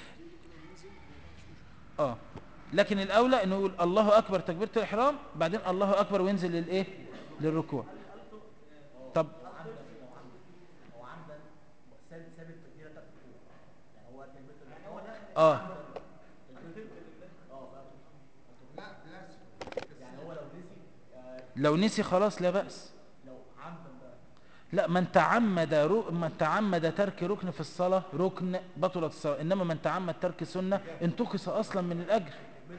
اه لكن الاولى انه يقول الله اكبر تكبيرة الاحرام بعدين الله اكبر وينزل للايه للركوع طب هو عمدا ساب ساب التكبيره بتاعت الركوع يعني هو تكبيره الاحرام هو ده اه اه لا بلاش يعني هو لو نسي آه، لو نسي خلاص لا بأس لو عمدا بقى لا من تعمد رو... من تعمد ترك ركن في الصلاة ركن بطلت الصلاة إنما من تعمد ترك سنة انتقص أصلا من الأجر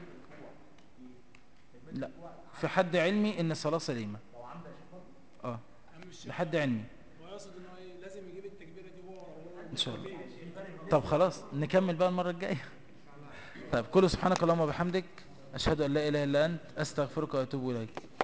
لا في حد علمي إن الصلاة سليمة اه اهم الشيء لحد علمي هو يقصد ان هو إيه، لازم يجيب التكبيره دي وهو وهو إن شاء الله طب خلاص نكمل بقى المرة الجاية طيب كل سبحانك اللهم وبحمدك أشهد أن لا إله إلا أنت أستغفرك وأتوب إليك